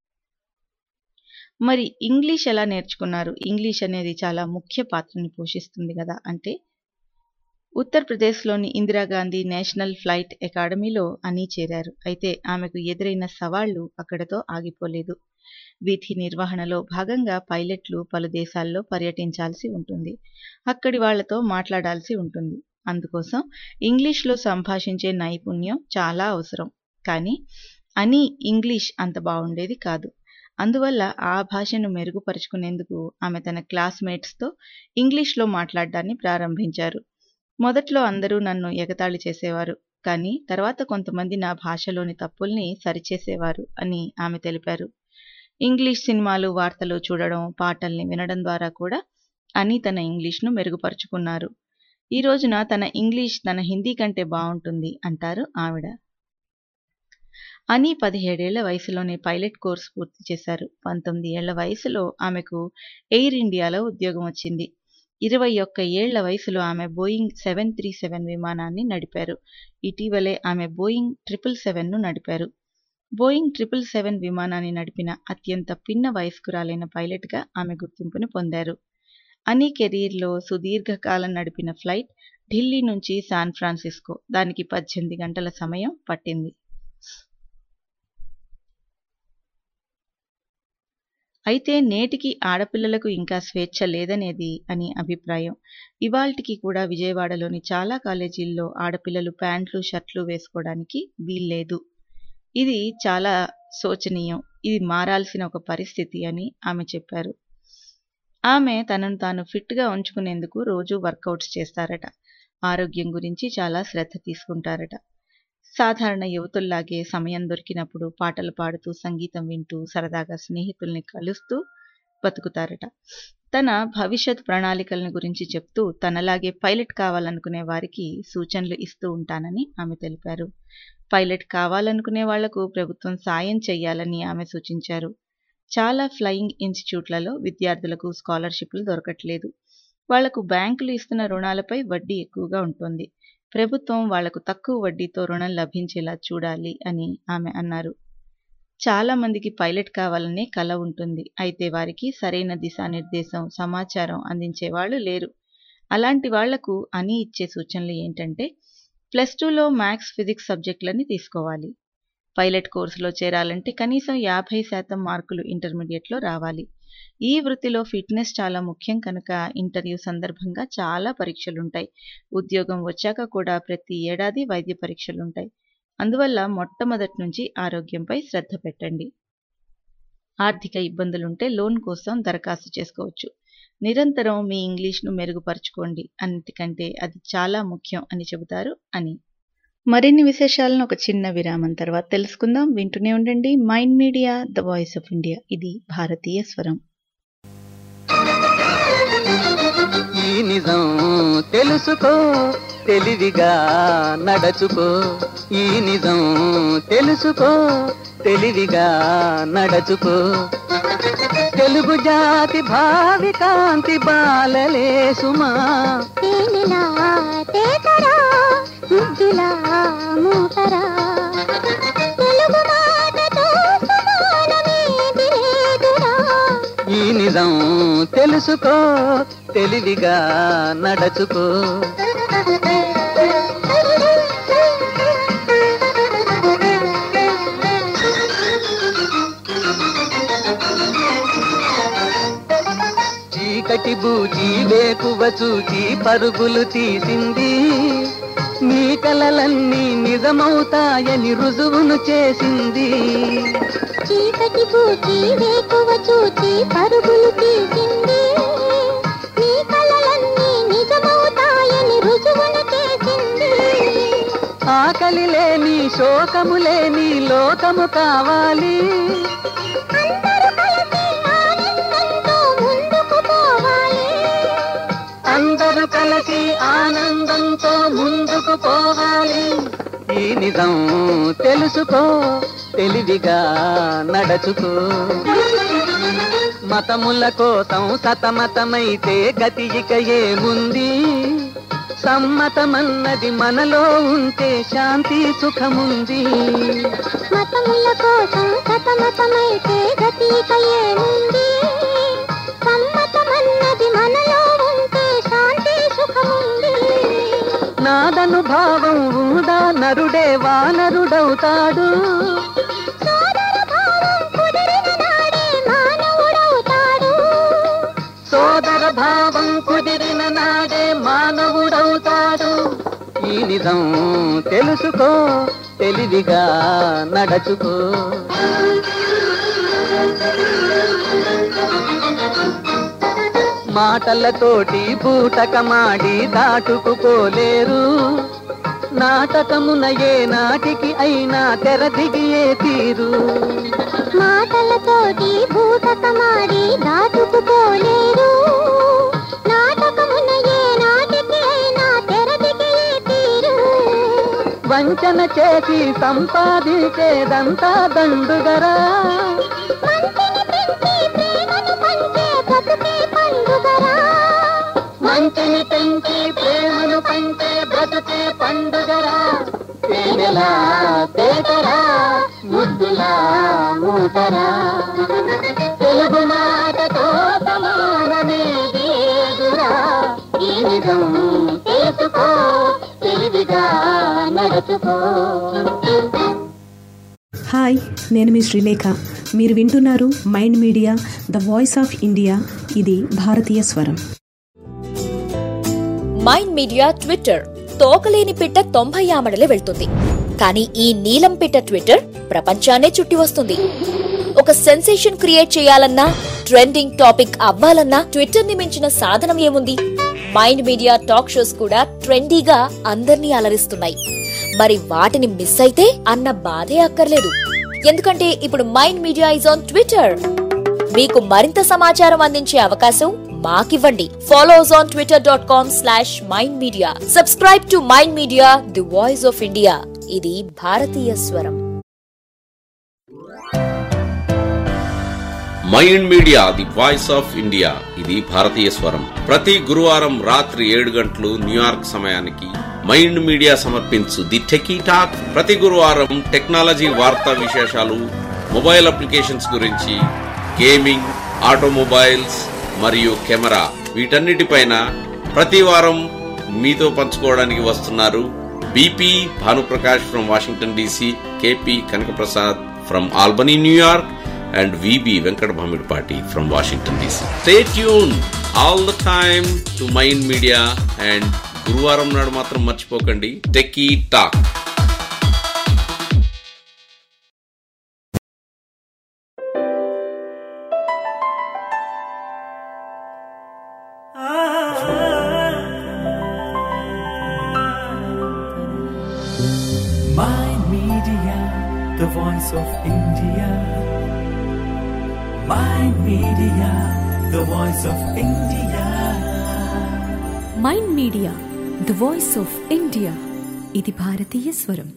మరి ఇంగ్లీష్ ఎలా నేర్చుకున్నారు ఇంగ్లీష్ అనేది చాలా ముఖ్య పాత్రని పోషిస్తుంది కదా అంటే ఉత్తరప్రదేశ్లోని ఇందిరాగాంధీ నేషనల్ ఫ్లైట్ అకాడమీలో అని చేరారు అయితే ఆమెకు ఎదురైన సవాళ్లు అక్కడతో ఆగిపోలేదు వీధి నిర్వహణలో భాగంగా పైలట్లు పలు దేశాల్లో పర్యటించాల్సి ఉంటుంది అక్కడి వాళ్లతో మాట్లాడాల్సి ఉంటుంది అందుకోసం ఇంగ్లీష్లో సంభాషించే నైపుణ్యం చాలా అవసరం కానీ అని ఇంగ్లీష్ అంత బాగుండేది కాదు అందువల్ల ఆ భాషను మెరుగుపరుచుకునేందుకు ఆమె తన క్లాస్మేట్స్తో ఇంగ్లీష్లో మాట్లాడడాన్ని ప్రారంభించారు మొదట్లో అందరూ నన్ను ఎగతాళి చేసేవారు కానీ తర్వాత కొంతమంది నా భాషలోని తప్పుల్ని సరిచేసేవారు అని ఆమె తెలిపారు ఇంగ్లీష్ సినిమాలు వార్తలు చూడడం పాటల్ని వినడం ద్వారా కూడా అని తన ఇంగ్లీష్ను మెరుగుపరుచుకున్నారు ఈ రోజున తన ఇంగ్లీష్ తన హిందీ కంటే బాగుంటుంది అంటారు ఆవిడ అని పదిహేడేళ్ల వయసులోనే పైలట్ కోర్సు పూర్తి చేశారు పంతొమ్మిది ఏళ్ల వయసులో ఆమెకు ఎయిర్ ఇండియాలో ఉద్యోగం వచ్చింది ఇరవై ఒక్క ఏళ్ల వయసులో ఆమె బోయింగ్ సెవెన్ త్రీ సెవెన్ విమానాన్ని నడిపారు ఇటీవలే ఆమె బోయింగ్ ట్రిపుల్ సెవెన్ను నడిపారు బోయింగ్ ట్రిపుల్ సెవెన్ విమానాన్ని నడిపిన అత్యంత పిన్న వయస్కురాలైన పైలట్గా ఆమె గుర్తింపుని పొందారు అని కెరీర్లో సుదీర్ఘకాలం నడిపిన ఫ్లైట్ ఢిల్లీ నుంచి శాన్ ఫ్రాన్సిస్కో దానికి పద్దెనిమిది గంటల సమయం పట్టింది అయితే నేటికి ఆడపిల్లలకు ఇంకా స్వేచ్ఛ లేదనేది అని అభిప్రాయం ఇవాల్టికి కూడా విజయవాడలోని చాలా కాలేజీల్లో ఆడపిల్లలు ప్యాంట్లు షర్ట్లు వేసుకోవడానికి వీల్లేదు ఇది చాలా శోచనీయం ఇది మారాల్సిన ఒక పరిస్థితి అని ఆమె చెప్పారు ఆమె తనను తాను ఫిట్గా ఉంచుకునేందుకు రోజు వర్కౌట్స్ చేస్తారట ఆరోగ్యం గురించి చాలా శ్రద్ధ తీసుకుంటారట సాధారణ యువతుల్లాగే సమయం దొరికినప్పుడు పాటలు పాడుతూ సంగీతం వింటూ సరదాగా స్నేహితుల్ని కలుస్తూ బతుకుతారట తన భవిష్యత్ ప్రణాళికలను గురించి చెప్తూ తనలాగే పైలట్ కావాలనుకునే వారికి సూచనలు ఇస్తూ ఉంటానని ఆమె తెలిపారు పైలట్ కావాలనుకునే వాళ్లకు ప్రభుత్వం సాయం చేయాలని ఆమె సూచించారు చాలా ఫ్లయింగ్ ఇన్స్టిట్యూట్లలో విద్యార్థులకు స్కాలర్షిప్లు దొరకట్లేదు వాళ్లకు బ్యాంకులు ఇస్తున్న రుణాలపై వడ్డీ ఎక్కువగా ఉంటుంది ప్రభుత్వం వాళ్లకు తక్కువ వడ్డీతో రుణం లభించేలా చూడాలి అని ఆమె అన్నారు చాలా మందికి పైలట్ కావాలనే కల ఉంటుంది అయితే వారికి సరైన దిశానిర్దేశం సమాచారం అందించే వాళ్ళు లేరు అలాంటి వాళ్లకు అని ఇచ్చే సూచనలు ఏంటంటే ప్లస్ టూలో మ్యాథ్స్ ఫిజిక్స్ సబ్జెక్టులని తీసుకోవాలి పైలట్ కోర్సులో చేరాలంటే కనీసం యాభై శాతం మార్కులు ఇంటర్మీడియట్లో రావాలి ఈ వృత్తిలో ఫిట్నెస్ చాలా ముఖ్యం కనుక ఇంటర్వ్యూ సందర్భంగా చాలా పరీక్షలుంటాయి ఉద్యోగం వచ్చాక కూడా ప్రతి ఏడాది వైద్య పరీక్షలుంటాయి అందువల్ల మొట్టమొదటి నుంచి ఆరోగ్యంపై శ్రద్ధ పెట్టండి ఆర్థిక ఇబ్బందులుంటే లోన్ కోసం దరఖాస్తు చేసుకోవచ్చు నిరంతరం మీ ఇంగ్లీష్ను మెరుగుపరుచుకోండి అన్నిటికంటే అది చాలా ముఖ్యం అని చెబుతారు అని మరిన్ని విశేషాలను ఒక చిన్న విరామం తర్వాత తెలుసుకుందాం వింటూనే ఉండండి mind media the voice of India ఇది భారతీయ స్వరం ఈ నిజం తెలుసుకో తెలివిగా నడచుకో ఈ నిజం తెలుసుకో తెలివిగా నడచుకో తెలుగు జాతి భావి కాంతి బాలలే సుమా తేనెలా తేతరా ముద్దులా మూతరా తెలుగు మాటతో సమానమేది లేదురా ఈ నిజం తెలుసుకో తెలివిగా నడచుకో చీకటి బూచి వేకువ చూచి పరుగులు తీసింది నీ కలలన్నీ నిజమవుతాయని రుజువును చేసింది చీకటి పూచి వేకువ చూచి పరుగులు తీసింది నీ కలలన్నీ నిజమవుతాయని రుజువును చేసింది ఆకలి లేని శోకము లేని లోకము కావాలి అందరూ కలిసి ఆనందంతో అందరూ కలిసి ఆనందంతో ముందుకు పోవాలి ముందుకు పోవాలి ఈ నిజం తెలుసుకో తెలివిగా నడచుకో మతముల కోసం సతమతమైతే గతి ఇక ఏముంది సమ్మతమన్నది మనలో ఉంటే శాంతి సుఖముంది మతముల కోసం సతమతమైతే గతిక ఏముంది సమ్మతమన్నది మనలో ఉంటే శాంతి సుఖముంది నాదను భావం ఉందా నరుడే వానరుడవుతాడు సోదర భావం కుదిరిన నాడే మానవుడవుతాడు సోదర భావం కుదిరిన నాడే మానవుడవుతాడు ఈ నిజం తెలుసుకో తెలివిగా నడచుకో మాటలతోటి బూటకమాడి దాటుకుపోలేరు నాటకమున ఏ నాటికి అయినా తెరదిగియే తీరు మాటలతోటి భూతకమాడి దాటుకుపోలేరు నాటకమున ఏ నాటికి అయినా తెరదిగే తీరు వంచన చేసి సంపాదించేదంతా దండుగరా మంచిని పెంచి ప్రేమను పంచే బ్రతుకే పండుగరా మంచిని పెంచి ప్రేమను పంచే బ్రతుకే పండుగరా తేనెలా తేటరా ముద్దులా మూటరా తెలుగు మాటతో సమానమేది ఏదురా ఈ నిజం తెలుసుకో తెలివిగా నడుచుకో హాయ్ నేను మీ శ్రీలేఖ మీరు వింటున్నారు mind media the voice of India ఇది భారతీయ స్వరం మైండ్ మీడియా ట్విట్టర్ తోకలేని పిట్ట తొంభై ఆమడలే వెళ్తుంది కానీ ఈ నీలం పిట్ట ట్విట్టర్ ప్రపంచాన్నే చుట్టి వస్తుంది ఒక సెన్సేషన్ క్రియేట్ చేయాలన్నా ట్రెండింగ్ టాపిక్ అవ్వాలన్నా ట్విట్టర్ ని మించిన సాధనం ఏముంది మైండ్ మీడియా టాక్ షోస్ కూడా ట్రెండీగా అందర్నీ అలరిస్తున్నాయి మరి వాటిని మిస్ అయితే అన్న బాధే అక్కర్లేదు ఎందుకంటే ఇప్పుడు mind media is on Twitter మీకు మరింత సమాచారం అందించే అవకాశం మాకివ్వండి follow us on Twitter dot com slash mind media subscribe to mind media the voice of India ఇది భారతీయ స్వరం mind media the voice of India ఇది భారతీయ స్వరం ప్రతి గురువారం రాత్రి ఏడు గంటలు న్యూయార్క్ సమయానికి మైండ్ మీడియా సమర్పించు ది టెకీ టాక్ ప్రతి గురువారం టెక్నాలజీ వార్తా విశేషాలు మొబైల్ అప్లికేషన్స్ గురించి గేమింగ్ ఆటోమొబైల్స్ మరియు కెమెరా వీటన్నిటిపైన ప్రతి వారం మీతో పంచుకోవడానికి వస్తున్నారు BP Bhanuprakash from Washington DC KP Kanakaprasad from Albany New York and VB Venkat Bhamidpati from Washington DC. Stay tuned all the time to Mind Media and గురువారం నాడు మాత్రం మర్చిపోకండి techie talk Mind Media, the voice of India. Mind Media, the voice of India. Mind media the voice of India ఇది భారతీయ స్వరం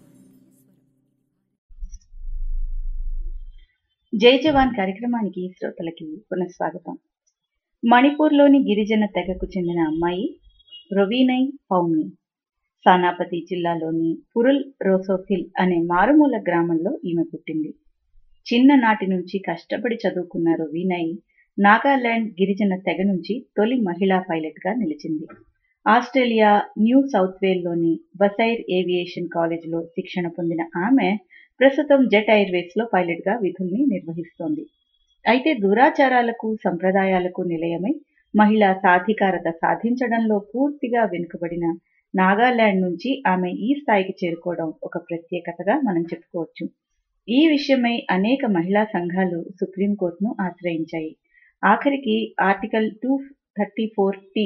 జై జవాన్ కార్యక్రమానికి శ్రోతలకి పునఃస్వాగతం మణిపూర్లోని గిరిజన తెగకు చెందిన అమ్మాయి రొవీనై పౌమి సానాపతి జిల్లాలోని పురుల్ రోసోఫిల్ అనే మారుమూల గ్రామంలో ఈమె పుట్టింది చిన్ననాటి నుంచి కష్టపడి చదువుకున్న రొవీనై నాగాలాండ్ గిరిజన తెగ నుంచి తొలి మహిళా పైలట్గా నిలిచింది ఆస్ట్రేలియా న్యూ సౌత్ వేల్లోని బసైర్ ఏవియేషన్ కాలేజీలో శిక్షణ పొందిన ఆమె ప్రస్తుతం జెట్ ఎయిర్వేస్లో పైలట్గా విధుల్ని నిర్వహిస్తోంది అయితే దురాచారాలకు సంప్రదాయాలకు నిలయమై మహిళా సాధికారత సాధించడంలో పూర్తిగా వెనుకబడిన నాగాలాండ్ నుంచి ఆమె ఈ స్థాయికి చేరుకోవడం ఒక ప్రత్యేకతగా మనం చెప్పుకోవచ్చు ఈ విషయమై అనేక మహిళా సంఘాలు సుప్రీంకోర్టును ఆశ్రయించాయి ఆఖరికి article two thirty four T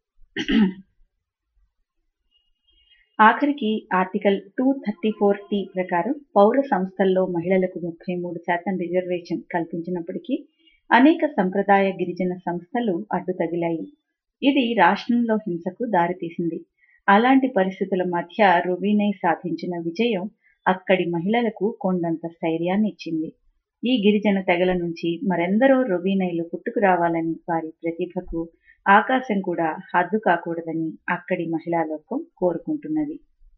ఆఖరికి article two thirty four T ప్రకారం పౌర సంస్థల్లో మహిళలకు ముప్పై మూడు శాతం రిజర్వేషన్ కల్పించినప్పటికీ అనేక సంప్రదాయ గిరిజన సంస్థలు అడ్డు తగిలాయి ఇది రాష్ట్రంలో హింసకు దారితీసింది అలాంటి పరిస్థితుల మధ్య రుబీనై సాధించిన విజయం అక్కడి మహిళలకు కొండంత స్థైర్యాన్ని ఇచ్చింది ఈ గిరిజన తెగల నుంచి మరెందరో రుబీనైలు పుట్టుకురావాలని వారి ప్రతిభకు ఆకాశం కూడా హద్దు కాకూడదని అక్కడి మహిళా లోకం కోరుకుంటున్నది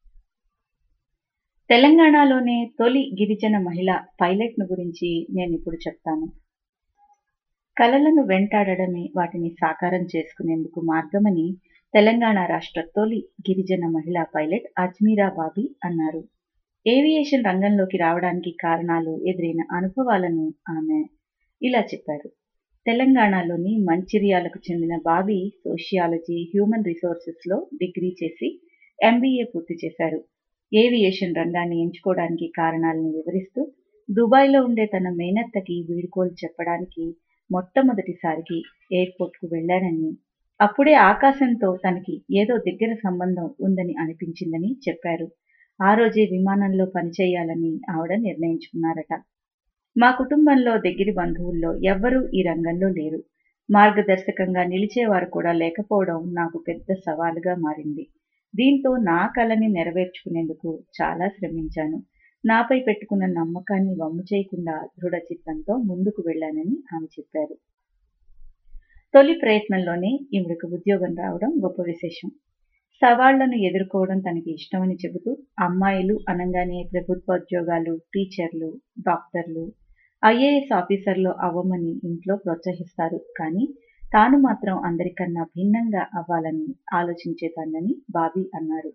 తెలంగాణలోనే తొలి గిరిజన మహిళ పైలట్ను గురించి నేను ఇప్పుడు చెప్తాను కలలను వెంటాడడమే వాటిని సాకారం చేసుకునేందుకు మార్గమని తెలంగాణ రాష్ట్ర తొలి గిరిజన మహిళా పైలట్ అజ్మీరా బాబీ అన్నారు ఏవియేషన్ రంగంలోకి రావడానికి కారణాలు ఎదురైన అనుభవాలను ఆమె ఇలా చెప్పారు తెలంగాణలోని మంచిర్యాలకు చెందిన బాబీ సోషియాలజీ హ్యూమన్ రిసోర్సెస్లో డిగ్రీ చేసి ఎంబీఏ పూర్తి చేశారు ఏవియేషన్ రంగాన్ని ఎంచుకోవడానికి కారణాలను వివరిస్తూ దుబాయ్లో ఉండే తన మేనత్తకి వీడుకోలు చెప్పడానికి మొట్టమొదటిసారికి ఎయిర్పోర్ట్కు వెళ్లానని అప్పుడే ఆకాశంతో తనకి ఏదో దగ్గర సంబంధం ఉందని అనిపించిందని చెప్పారు ఆ రోజే విమానంలో పనిచేయాలని ఆవిడ నిర్ణయించుకున్నారట మా కుటుంబంలో దగ్గరి బంధువుల్లో ఎవ్వరూ ఈ రంగంలో లేరు మార్గదర్శకంగా నిలిచేవారు కూడా లేకపోవడం నాకు పెద్ద సవాలుగా మారింది దీంతో నా కళని నెరవేర్చుకునేందుకు చాలా శ్రమించాను నాపై పెట్టుకున్న నమ్మకాన్ని వమ్ము చేయకుండా దృఢ చిత్తంతో ముందుకు వెళ్లానని ఆమె చెప్పారు తొలి ప్రయత్నంలోనే ఈవిడకు ఉద్యోగం రావడం గొప్ప విశేషం సవాళ్లను ఎదుర్కోవడం తనకి ఇష్టమని చెబుతూ అమ్మాయిలు అనగానే ప్రభుత్వోద్యోగాలు టీచర్లు డాక్టర్లు ఐఏఎస్ ఆఫీసర్లు అవ్వమని ఇంట్లో ప్రోత్సహిస్తారు కానీ తాను మాత్రం అందరికన్నా భిన్నంగా అవ్వాలని ఆలోచించేదాన్నని బాబీ అన్నారు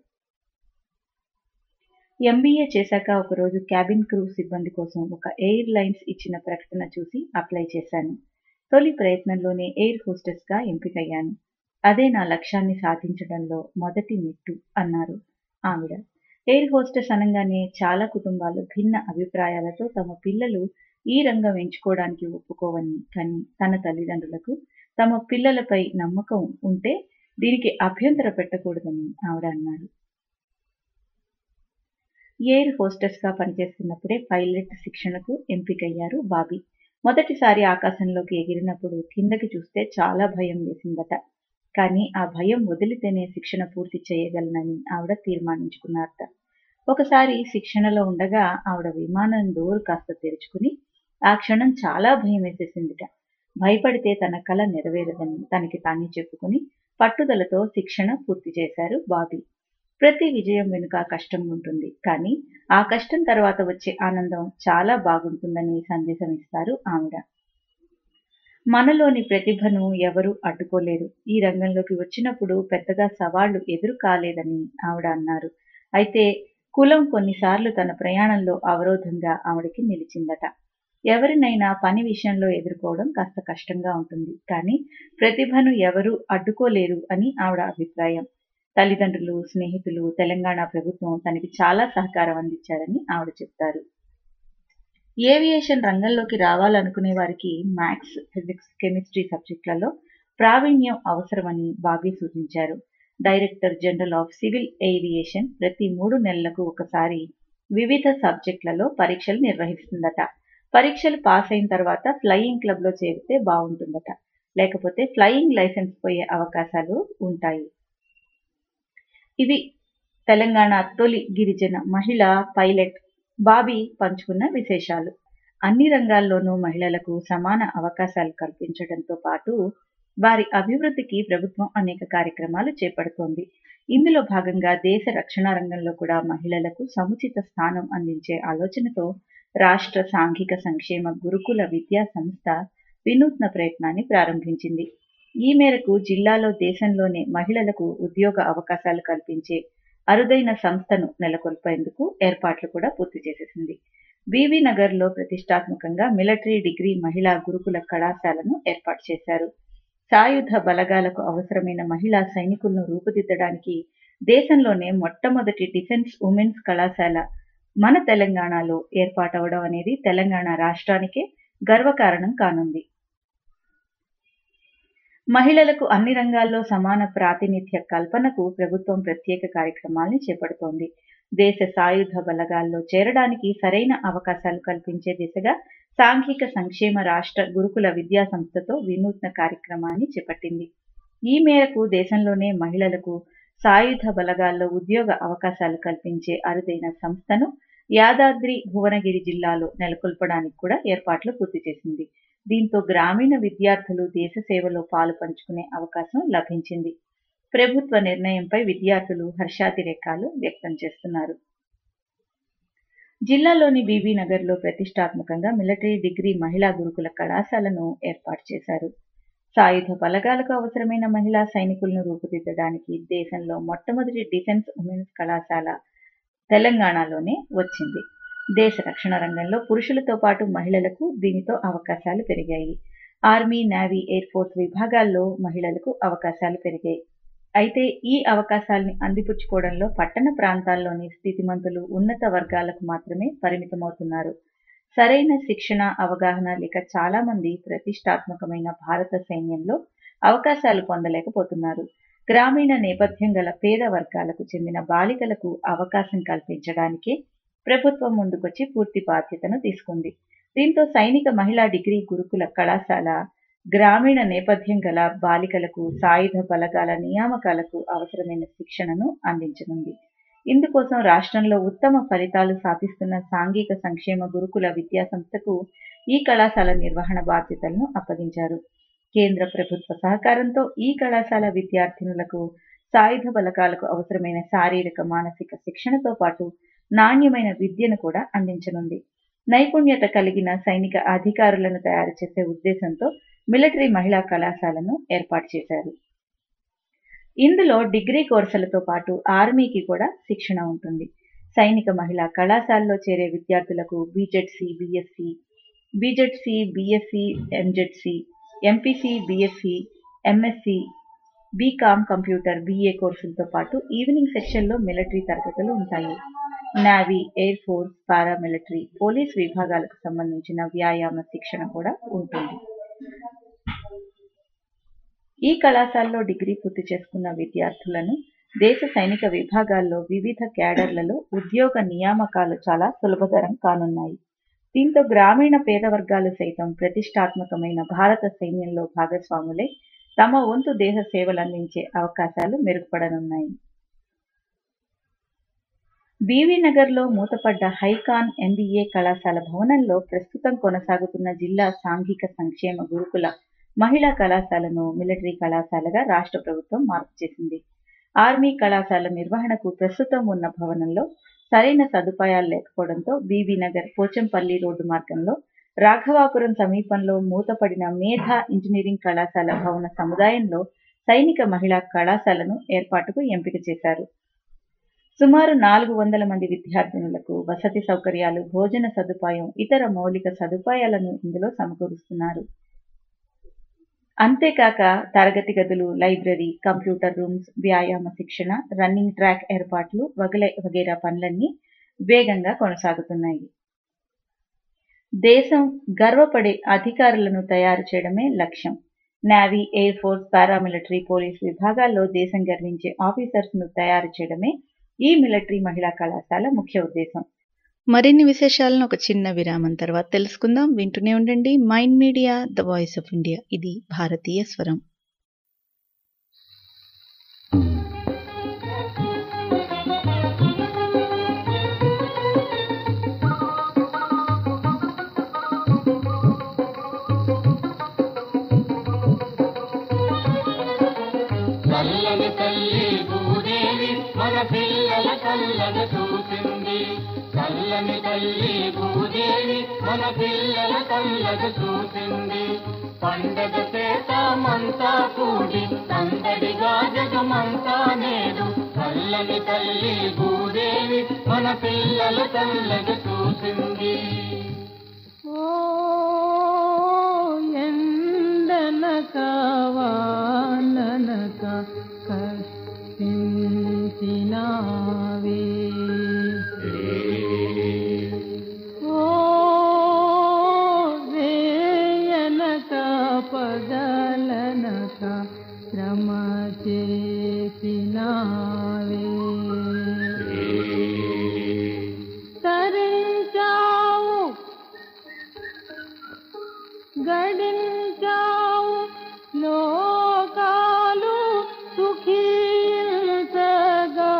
ఎంబీఏ చేశాక ఒకరోజు క్యాబిన్ క్రూ సిబ్బంది కోసం ఒక ఎయిర్ లైన్స్ ఇచ్చిన ప్రకటన చూసి అప్లై చేశాను తొలి ప్రయత్నంలోనే ఎయిర్ హోస్టెస్గా ఎంపికయ్యాను అదే నా లక్ష్యాన్ని సాధించడంలో మొదటి మెట్టు అన్నారు ఆవిడ ఎయిర్ హోస్టెస్ అనగానే చాలా కుటుంబాలు భిన్న అభిప్రాయాలతో తమ పిల్లలు ఈ రంగం ఎంచుకోవడానికి ఒప్పుకోవని కానీ తన తల్లిదండ్రులకు తమ పిల్లలపై నమ్మకం ఉంటే దీనికి అభ్యంతర పెట్టకూడదని ఆవిడ అన్నారు ఎయిర్ హోస్టెస్ గా పనిచేస్తున్నప్పుడే పైలట్ శిక్షణకు ఎంపికయ్యారు బాబీ మొదటిసారి ఆకాశంలోకి ఎగిరినప్పుడు కిందకి చూస్తే చాలా భయం వేసిందట కానీ ఆ భయం వదిలితేనే శిక్షణ పూర్తి చేయగలనని ఆవిడ తీర్మానించుకున్నారట ఒకసారి శిక్షణలో ఉండగా ఆవిడ విమానం డోర్ కాస్త తెరుచుకుని ఆ క్షణం చాలా భయం వేసేసిందిట భయపడితే తన కల నెరవేరదని తనకి తానే చెప్పుకుని పట్టుదలతో శిక్షణ పూర్తి చేశారు బాబీ ప్రతి విజయం వెనుక కష్టం ఉంటుంది కానీ ఆ కష్టం తర్వాత వచ్చే ఆనందం చాలా బాగుంటుందని సందేశం ఇస్తారు ఆవిడ మనలోని ప్రతిభను ఎవరూ అడ్డుకోలేరు ఈ రంగంలోకి వచ్చినప్పుడు పెద్దగా సవాళ్లు ఎదురు కాలేదని ఆవిడ అన్నారు అయితే కులం కొన్నిసార్లు తన ప్రయాణంలో అవరోధంగా ఆవిడకి నిలిచిందట ఎవరినైనా పని విషయంలో ఎదుర్కోవడం కాస్త కష్టంగా ఉంటుంది కానీ ప్రతిభను ఎవరూ అడ్డుకోలేరు అని ఆవిడ అభిప్రాయం తల్లిదండ్రులు స్నేహితులు తెలంగాణ ప్రభుత్వం తనకి చాలా సహకారం అందించారని ఆవిడ చెప్తారు ఏవియేషన్ రంగంలోకి రావాలనుకునే వారికి మ్యాథ్స్ ఫిజిక్స్ కెమిస్ట్రీ సబ్జెక్టులలో ప్రావీణ్యం అవసరమని బాబీ సూచించారు director general of civil aviation ప్రతి మూడు నెలలకు ఒకసారి వివిధ సబ్జెక్టులలో పరీక్షలు నిర్వహిస్తుందట పరీక్షలు పాస్ అయిన తర్వాత ఫ్లయింగ్ క్లబ్లో చేరితే బాగుంటుందట లేకపోతే ఫ్లయింగ్ లైసెన్స్ పోయే అవకాశాలు ఉంటాయి ఇవి తెలంగాణ తొలి గిరిజన మహిళ పైలట్ బాబీ పంచుకున్న విశేషాలు అన్ని రంగాల్లోనూ మహిళలకు సమాన అవకాశాలు కల్పించడంతో పాటు వారి అభివృద్ధికి ప్రభుత్వం అనేక కార్యక్రమాలు చేపడుతోంది ఇందులో భాగంగా దేశ రక్షణ రంగంలో కూడా మహిళలకు సముచిత స్థానం అందించే ఆలోచనతో రాష్ట్ర సాంఘిక సంక్షేమ గురుకుల విద్యా సంస్థ వినూత్న ప్రయత్నాన్ని ప్రారంభించింది ఈ మేరకు జిల్లాలో దేశంలోనే మహిళలకు ఉద్యోగ అవకాశాలు కల్పించే అరుదైన సంస్థను నెలకొల్పేందుకు ఏర్పాట్లు కూడా పూర్తి చేసేసింది బీవీ నగర్లో ప్రతిష్టాత్మకంగా మిలిటరీ డిగ్రీ మహిళా గురుకుల కళాశాలను ఏర్పాటు చేశారు సాయుధ బలగాలకు అవసరమైన మహిళా సైనికులను రూపుదిద్దడానికి దేశంలోనే మొట్టమొదటి డిఫెన్స్ ఉమెన్స్ కళాశాల మన తెలంగాణలో ఏర్పాటవడం అనేది తెలంగాణ రాష్ట్రానికే గర్వకారణం కానుంది మహిళలకు అన్ని రంగాల్లో సమాన ప్రాతినిధ్య కల్పనకు ప్రభుత్వం ప్రత్యేక కార్యక్రమాల్ని చేపడుతోంది దేశ సాయుధ బలగాల్లో చేరడానికి సరైన అవకాశాలు కల్పించే దిశగా సాంఘిక సంక్షేమ రాష్ట్ర గురుకుల విద్యా సంస్థతో వినూత్న కార్యక్రమాన్ని చేపట్టింది ఈ మేరకు దేశంలోనే మహిళలకు సాయుధ బలగాల్లో ఉద్యోగ అవకాశాలు కల్పించే అరుదైన సంస్థను యాదాద్రి భువనగిరి జిల్లాలో నెలకొల్పడానికి కూడా ఏర్పాట్లు పూర్తి చేసింది దీంతో గ్రామీణ విద్యార్థులు దేశ సేవలో పాలు పంచుకునే అవకాశం లభించింది ప్రభుత్వ నిర్ణయంపై విద్యార్థులు హర్షాతిరేకాలు వ్యక్తం చేస్తున్నారు జిల్లాలోని బీబీ నగర్లో ప్రతిష్టాత్మకంగా మిలిటరీ డిగ్రీ మహిళా గురుకుల కళాశాలను ఏర్పాటు చేశారు సాయుధ బలగాలకు అవసరమైన మహిళా సైనికులను రూపుదిద్దడానికి దేశంలో మొట్టమొదటి డిఫెన్స్ ఉమెన్స్ కళాశాల తెలంగాణలోనే వచ్చింది దేశ రక్షణ రంగంలో పురుషులతో పాటు మహిళలకు దీనితో అవకాశాలు పెరిగాయి ఆర్మీ నేవీ ఎయిర్ ఫోర్స్ విభాగాల్లో మహిళలకు అవకాశాలు పెరిగాయి అయితే ఈ అవకాశాల్ని అందిపుచ్చుకోవడంలో పట్టణ ప్రాంతాల్లోని స్థితిమంతులు ఉన్నత వర్గాలకు మాత్రమే పరిమితమవుతున్నారు సరైన శిక్షణ అవగాహన లేక చాలా మంది ప్రతిష్టాత్మకమైన భారత సైన్యంలో అవకాశాలు పొందలేకపోతున్నారు గ్రామీణ నేపథ్యం గల పేద వర్గాలకు చెందిన బాలికలకు అవకాశం కల్పించడానికే ప్రభుత్వం ముందుకొచ్చి పూర్తి బాధ్యతను తీసుకుంది దీంతో సైనిక మహిళా డిగ్రీ గురుకుల కళాశాల గ్రామీణ నేపథ్యం గల బాలికలకు సాయుధ బలగాల నియామకాలకు అవసరమైన శిక్షణను అందించనుంది ఇందుకోసం రాష్ట్రంలో ఉత్తమ ఫలితాలు సాధిస్తున్న సాంఘిక సంక్షేమ గురుకుల విద్యా సంస్థకు ఈ కళాశాల నిర్వహణ బాధ్యతలను అప్పగించారు కేంద్ర ప్రభుత్వ సహకారంతో ఈ కళాశాల విద్యార్థినులకు సాయుధ బలగాలకు అవసరమైన శారీరక మానసిక శిక్షణతో పాటు నాణ్యమైన విద్యను కూడా అందించనుంది నైపుణ్యత కలిగిన సైనిక అధికారులను తయారు చేసే ఉద్దేశంతో మిలిటరీ మహిళా కళాశాలను ఏర్పాటు చేశారు ఇందులో డిగ్రీ కోర్సులతో పాటు ఆర్మీకి కూడా శిక్షణ ఉంటుంది సైనిక మహిళా కళాశాలలో చేరే విద్యార్థులకు BZC BSc BZC BSc MZC MPC BSc MSc BCom computer BA కోర్సులతో పాటు ఈవినింగ్ సెక్షన్లో మిలిటరీ తరగతులు ఉంటాయి navy air force paramilitary police విభాగాలకు సంబంధించిన వ్యాయామ శిక్షణ కూడా ఉంటుంది ఈ కళాశాలలో డిగ్రీ పూర్తి చేసుకున్న విద్యార్థులను దేశ సైనిక విభాగాల్లో వివిధ క్యాడర్లలో ఉద్యోగ నియామకాలు చాలా సులభతరం కానున్నాయి దీంతో గ్రామీణ పేద వర్గాలు సైతం ప్రతిష్టాత్మకమైన భారత సైన్యంలో భాగస్వాములై తమ వంతు దేహ సేవలు అందించే అవకాశాలు మెరుగుపడనున్నాయి బీవీ నగర్లో మూతపడ్డ హైకాన్ ఎంబీఏ కళాశాల భవనంలో ప్రస్తుతం కొనసాగుతున్న జిల్లా సాంఘిక సంక్షేమ గురుకుల మహిళా కళాశాలను మిలిటరీ కళాశాలగా రాష్ట్ర ప్రభుత్వం మార్పు చేసింది ఆర్మీ కళాశాల నిర్వహణకు ప్రస్తుతం ఉన్న భవనంలో సరైన సదుపాయాలు లేకపోవడంతో బీబీ నగర్ పోచంపల్లి రోడ్డు మార్గంలో రాఘవాపురం సమీపంలో మూతపడిన మేధా ఇంజనీరింగ్ కళాశాల భవన సముదాయంలో సైనిక మహిళా కళాశాలను ఏర్పాటుకు ఎంపిక చేశారు సుమారు నాలుగు వందల మంది విద్యార్థినులకు వసతి సౌకర్యాలు భోజన సదుపాయం ఇతర మౌలిక సదుపాయాలను ఇందులో సమకూరుస్తున్నారు అంతేకాక తరగతి గదులు లైబ్రరీ కంప్యూటర్ రూమ్స్ వ్యాయామ శిక్షణ రన్నింగ్ ట్రాక్ ఏర్పాట్లు వగలే వగేరా పనులన్నీ వేగంగా కొనసాగుతున్నాయి దేశం గర్వపడే అధికారులను తయారు చేయడమే లక్ష్యం navy air force paramilitary police విభాగాల్లో దేశం గర్వించే ఆఫీసర్స్ ను తయారు చేయడమే ఈ మిలిటరీ మహిళా కళాశాల ముఖ్య ఉద్దేశం మరిన్ని విశేషాలను ఒక చిన్న విరామం తర్వాత తెలుసుకుందాం వింటూనే ఉండండి mind media the voice of India ఇది భారతీయ స్వరం చల్లని తల్లి భూదేవి మన పిల్లల కళ్ళను చూసింది చల్లని తల్లి భూదేవి మన పిల్లల కళ్ళను చూసింది పండగ చేతామంతా కూడి సందడిగా జగమంతా నేడు చల్లని తల్లి భూదేవి మన పిల్లల కళ్ళను చూసింది ఎండనక వాననక కష్టించినావే ఓ వేయనక పగలనక శ్రమ చేసినావే తరించావు గడించావు లోకాలు సుఖీంతగా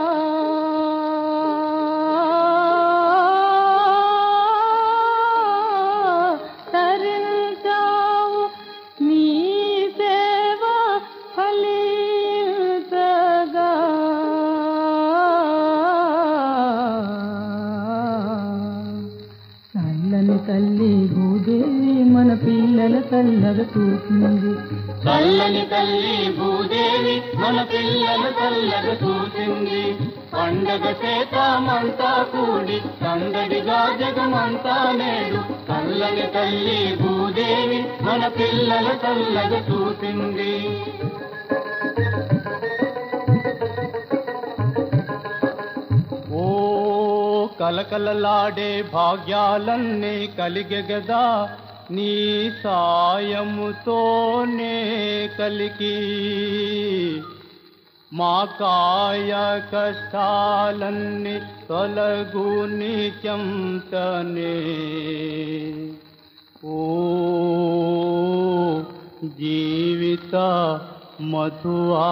తరించావు నీ సేవ ఫలింతగా చల్లని తల్లి భూదేవి మన పిల్లల చల్లగా చూసింది చల్లని తల్లి భూదేవి మన పిల్లల చల్లగా చూసింది పండగ చేతామంతా కూడి సందడిగా జగమంతా నేడు చల్లని తల్లి భూదేవి మన పిల్లల చల్లగా చూసింది ఓ కలకలలాడే భాగ్యాలన్నీ కలిగె గదా నీ సాయముతోనే కలికి మా కాయ కష్టాలన్నీ తొలగు నీచంతనే ఓ జీవిత మధువా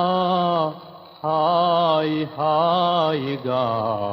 హాయ్ హాయిగా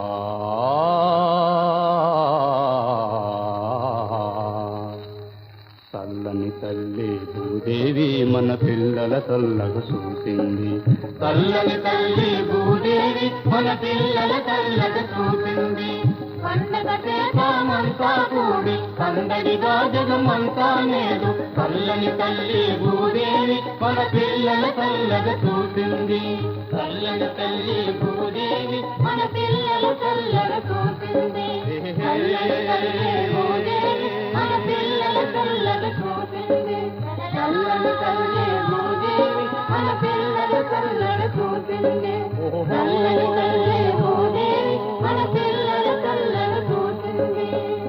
చల్లని తల్లి భూదేవి మన పిల్లల చల్లగా చూసింది చల్లని తల్లి భూదేవి మన పిల్లల చల్లగా చూసింది పండగ చేతామంతా కూడి సందడిగా జగమంతా నేడు చల్లని తల్లి భూదేవి మన పిల్లల చల్లగా చూసింది చల్లని తల్లి భూదేవి మన పిల్లల చల్లగా చూసింది చల్లని తల్లి భూదేవి మన పిల్లల చల్లగా చూసింది చల్లని తల్లి భూదేవి మన పిల్లల చల్లగా చూసింది చల్లని తల్లి భూదేవి మన పిల్లల చల్లగా చూసింది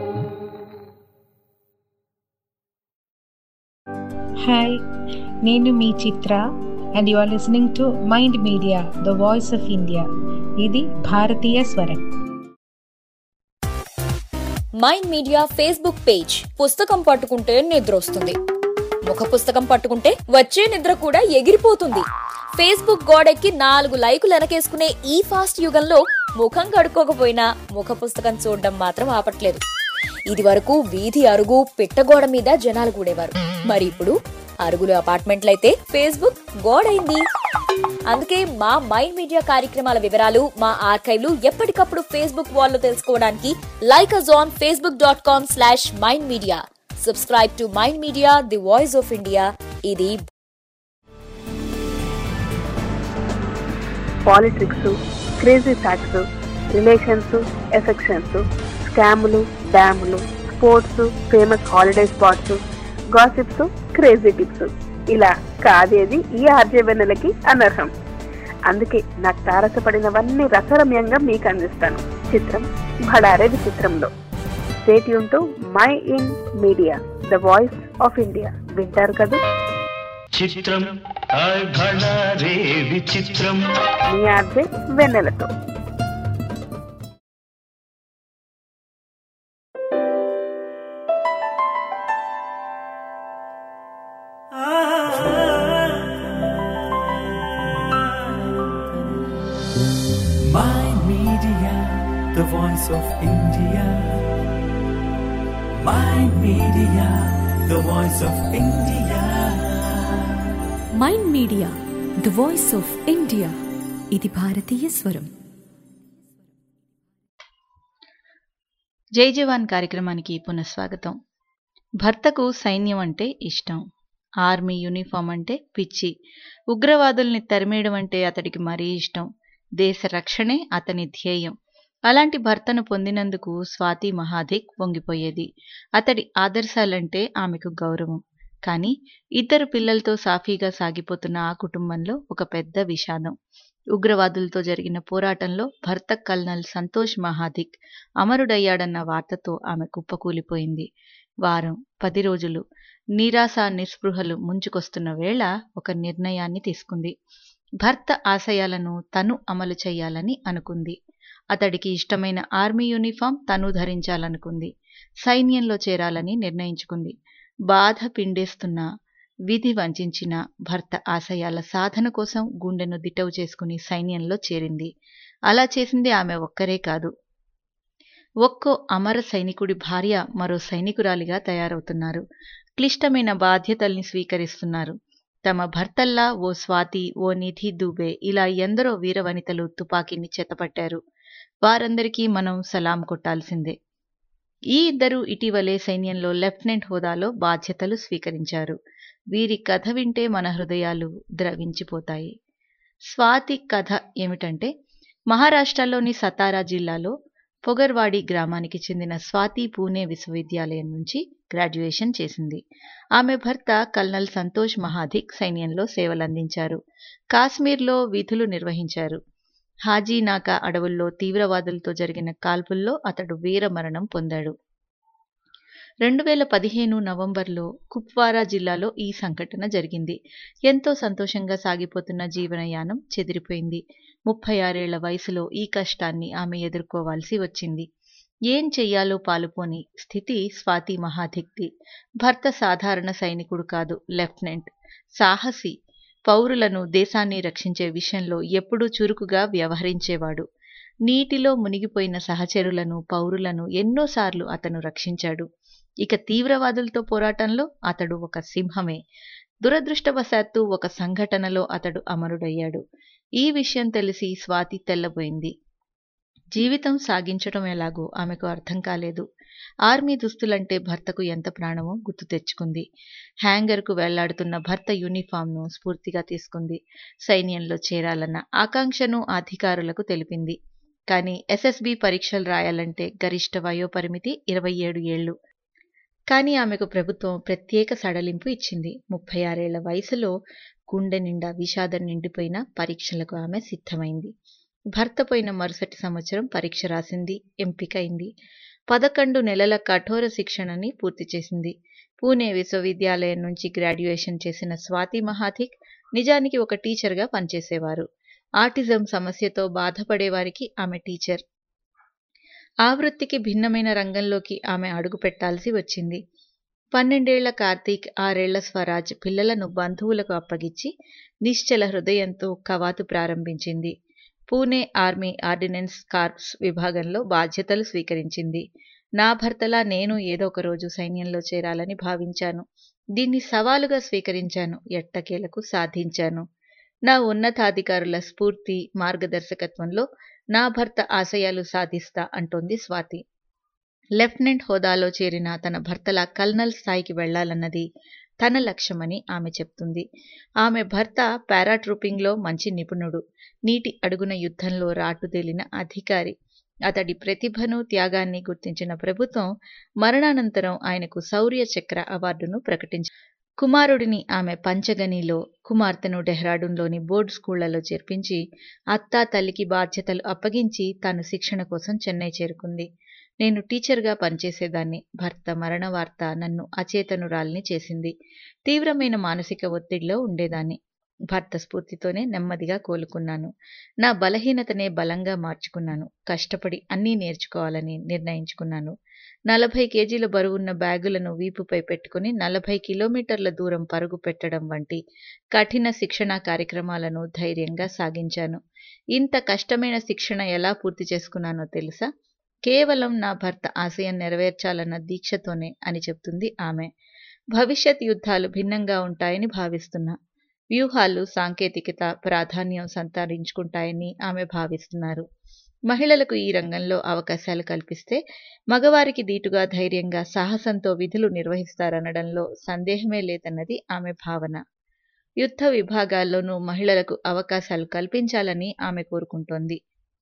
హాయ్ నేను మీ Chitra and you are listening to mind media the voice of India ఇది భారతీయ స్వరం మైండ్ మీడియా ఫేస్బుక్ పేజ్ పుస్తకం పట్టుకుంటే నిద్ర వస్తుంది ముఖ పుస్తకం పట్టుకుంటే వచ్చే నిద్ర కూడా ఎగిరిపోతుంది ఫేస్బుక్ గోడెక్కి నాలుగు లైకులు వెనకేసుకునే ఈ ఫాస్ట్ యుగంలో ముఖం కడుక్కోకపోయినా ముఖ పుస్తకం చూడడం మాత్రం ఆపట్లేదు ఇది వరకు వీధి అరుగు పిట్టగోడ మీద జనాలు కూడేవారు మరి ఇప్పుడు అరుగులు అపార్ట్మెంట్లయితే ఫేస్బుక్ గోడైంది అందుకే మా మైండ్ మీడియా కార్యక్రమాల వివరాలు మా ఆర్కైవ్లు ఎప్పటికప్పుడు ఫేస్బుక్ వాల్లో తెలుసుకోవడానికి like us on Facebook dot com slash mind media subscribe to mind media the voice of India ఇది politics crazy facts relations affections స్కాములు డ్యాములు sports famous holiday spots gossips crazy tips ఇలా కాదేది ఈ ఆర్జవెన్నెలకి అనర్హం అందుకే నాకు తారసపడినవన్నీ రసరమ్యంగా మీకు అందిస్తాను చిత్రం భడారే విచిత్రంలో స్టేట్ యూన్ to mind media the voice of India వింటారు కదా చిత్రం హాయ్ భళా రే విచిత్రం మీ ఆర్జే వెన్నెలతో My Media, the voice of India. My Media, the voice of India. Mind media the voice of India ఇది భారతీయ స్వరం జై జవాన్ కార్యక్రమానికి పునఃస్వాగతం భర్తకు సైన్యం అంటే ఇష్టం ఆర్మీ యూనిఫామ్ అంటే పిచ్చి ఉగ్రవాదుల్ని తరిమేయడం అంటే అతడికి మరీ ఇష్టం దేశ రక్షణే అతని ధ్యేయం అలాంటి భర్తను పొందినందుకు స్వాతి మహాదిక్ వంగిపోయేది అతడి ఆదర్శాలంటే ఆమెకు గౌరవం కానీ ఇద్దరు పిల్లలతో సాఫీగా సాగిపోతున్న ఆ కుటుంబంలో ఒక పెద్ద విషాదం ఉగ్రవాదులతో జరిగిన పోరాటంలో భర్త కల్నల్ సంతోష్ మహాదిక్ అమరుడయ్యాడన్న వార్తతో ఆమె కుప్పకూలిపోయింది వారం పది రోజులు నిరాశ నిస్పృహలు ముంచుకొస్తున్న వేళ ఒక నిర్ణయాన్ని తీసుకుంది భర్త ఆశయాలను తను అమలు చేయాలని అనుకుంది అతడికి ఇష్టమైన ఆర్మీ యూనిఫామ్ తను ధరించాలనుకుంది సైన్యంలో చేరాలని నిర్ణయించుకుంది బాధ పిండేస్తున్న విధి వంచిన భర్త ఆశయాల సాధన కోసం గుండెను దిటవు చేసుకుని సైన్యంలో చేరింది అలా చేసింది ఆమె ఒక్కరే కాదు ఒక్కో అమర సైనికుడి భార్య మరో సైనికురాలిగా తయారవుతున్నారు క్లిష్టమైన బాధ్యతల్ని స్వీకరిస్తున్నారు తమ భర్తల్లా ఓ స్వాతి ఓ నిధి దూబే ఇలా ఎందరో వీరవనితలు తుపాకీని చేతపట్టారు వారందరికీ మనం సలాం కొట్టాల్సిందే ఈ ఇద్దరు ఇటీవలే సైన్యంలో లెఫ్టినెంట్ హోదాలో బాధ్యతలు స్వీకరించారు వీరి కథ వింటే మన హృదయాలు ద్రవించిపోతాయి స్వాతి కథ ఏమిటంటే మహారాష్ట్రలోని సతారా జిల్లాలో పొగర్వాడి గ్రామానికి చెందిన స్వాతి పూణే విశ్వవిద్యాలయం నుంచి గ్రాడ్యుయేషన్ చేసింది ఆమె భర్త కల్నల్ సంతోష్ మహాదిక్ సైన్యంలో సేవలందించారు కాశ్మీర్లో విధులు నిర్వహించారు హాజీనాకా అడవుల్లో తీవ్రవాదులతో జరిగిన కాల్పుల్లో అతడు వీరమరణం పొందాడు రెండు వేల పదిహేను నవంబర్లో కుప్వారా జిల్లాలో ఈ సంఘటన జరిగింది ఎంతో సంతోషంగా సాగిపోతున్న జీవనయానం చెదిరిపోయింది ముప్పై ఆరేళ్ల వయసులో ఈ కష్టాన్ని ఆమె ఎదుర్కోవాల్సి వచ్చింది ఏం చెయ్యాలో పాలుపోని స్థితి స్వాతి మహాధిక్ది భర్త సాధారణ సైనికుడు కాదు లెఫ్టినెంట్ సాహసి పౌరులను దేశాన్ని రక్షించే విషయంలో ఎప్పుడూ చురుకుగా వ్యవహరించేవాడు నీటిలో మునిగిపోయిన సహచరులను పౌరులను ఎన్నోసార్లు అతను రక్షించాడు ఇక తీవ్రవాదులతో పోరాటంలో అతడు ఒక సింహమే దురదృష్టవశాత్తు ఒక సంఘటనలో అతడు అమరుడయ్యాడు ఈ విషయం తెలిసి స్వాతి తెల్లబోయింది జీవితం సాగించడం ఎలాగో ఆమెకు అర్థం కాలేదు ఆర్మీ దుస్తులంటే భర్తకు ఎంత ప్రాణమో గుర్తు తెచ్చుకుంది హ్యాంగర్కు వెళ్లాడుతున్న భర్త యూనిఫామ్ను స్ఫూర్తిగా తీసుకుంది సైన్యంలో చేరాలన్న ఆకాంక్షను అధికారులకు తెలిపింది కానీ ఎస్ఎస్బి పరీక్షలు రాయాలంటే గరిష్ట వయోపరిమితి ఇరవై ఏడు ఏళ్లు కానీ ఆమెకు ప్రభుత్వం ప్రత్యేక సడలింపు ఇచ్చింది ముప్పై ఆరేళ్ల వయసులో గుండె నిండా విషాదం నిండిపోయిన పరీక్షలకు ఆమె సిద్ధమైంది భర్త పోయిన మరుసటి సంవత్సరం పరీక్ష రాసింది ఎంపికైంది పదకొండు నెలల కఠోర శిక్షణని పూర్తి చేసింది పూణే విశ్వవిద్యాలయం నుంచి గ్రాడ్యుయేషన్ చేసిన స్వాతి మహాథిక్ నిజానికి ఒక టీచర్గా పనిచేసేవారు ఆటిజం సమస్యతో బాధపడేవారికి ఆమె టీచర్ ఆ వృత్తికి భిన్నమైన రంగంలోకి ఆమె అడుగు పెట్టాల్సి వచ్చింది పన్నెండేళ్ల కార్తీక్ ఆరేళ్ల స్వరాజ్ పిల్లలను బంధువులకు అప్పగించి నిశ్చల హృదయంతో కవాతు ప్రారంభించింది పూణే ఆర్మీ ఆర్డినెన్స్ కార్ప్స్ విభాగంలో బాధ్యతలు స్వీకరించింది నా భర్తలా నేను ఏదో ఒక రోజు సైన్యంలో చేరాలని భావించాను దీన్ని సవాలుగా స్వీకరించాను ఎట్టకేలకు సాధించాను నా ఉన్నతాధికారుల స్ఫూర్తి మార్గదర్శకత్వంలో నా భర్త ఆశయాలు సాధిస్తా అంటోంది స్వాతి లెఫ్టినెంట్ హోదాలో చేరిన తన భర్తల కల్నల్ స్థాయికి వెళ్లాలన్నది తన లక్ష్యమని ఆమె చెప్తుంది ఆమె భర్త పారాట్రూపింగ్లో మంచి నిపుణుడు నీటి అడుగున యుద్ధంలో రాటుదేలిన అధికారి అతడి ప్రతిభను త్యాగాన్ని గుర్తించిన ప్రభుత్వం మరణానంతరం ఆయనకు శౌర్య చక్ర అవార్డును ప్రకటించింది కుమారుడిని ఆమె పంచగనిలో కుమార్తెను డెహ్రాడూన్లోని బోర్డు స్కూళ్లలో చేర్పించి అత్తా తల్లికి బాధ్యతలు అప్పగించి తాను శిక్షణ కోసం చెన్నై చేరుకుంది నేను టీచర్గా పనిచేసేదాన్ని భర్త మరణ వార్త నన్ను అచేతనురాల్ని చేసింది తీవ్రమైన మానసిక ఒత్తిడిలో ఉండేదాన్ని భర్త స్ఫూర్తితోనే నెమ్మదిగా కోలుకున్నాను నా బలహీనతనే బలంగా మార్చుకున్నాను కష్టపడి అన్నీ నేర్చుకోవాలని నిర్ణయించుకున్నాను నలభై కేజీల బరువున్న బ్యాగులను వీపుపై పెట్టుకుని నలభై కిలోమీటర్ల దూరం పరుగు పెట్టడం వంటి కఠిన శిక్షణా కార్యక్రమాలను ధైర్యంగా సాగించాను ఇంత కష్టమైన శిక్షణ ఎలా పూర్తి చేసుకున్నానో తెలుసా కేవలం నా భర్త ఆశయం నెరవేర్చాలన్న దీక్షతోనే అని చెప్తుంది ఆమె భవిష్యత్ యుద్ధాలు భిన్నంగా ఉంటాయని భావిస్తున్నా వ్యూహాలు సాంకేతికత ప్రాధాన్యం సంతరించుకుంటాయని ఆమె భావిస్తున్నారు మహిళలకు ఈ రంగంలో అవకాశాలు కల్పిస్తే మగవారికి దీటుగా ధైర్యంగా సాహసంతో విధులు నిర్వహిస్తారనడంలో సందేహమే లేదన్నది ఆమె భావన యుద్ధ విభాగాల్లోనూ మహిళలకు అవకాశాలు కల్పించాలని ఆమె కోరుకుంటోంది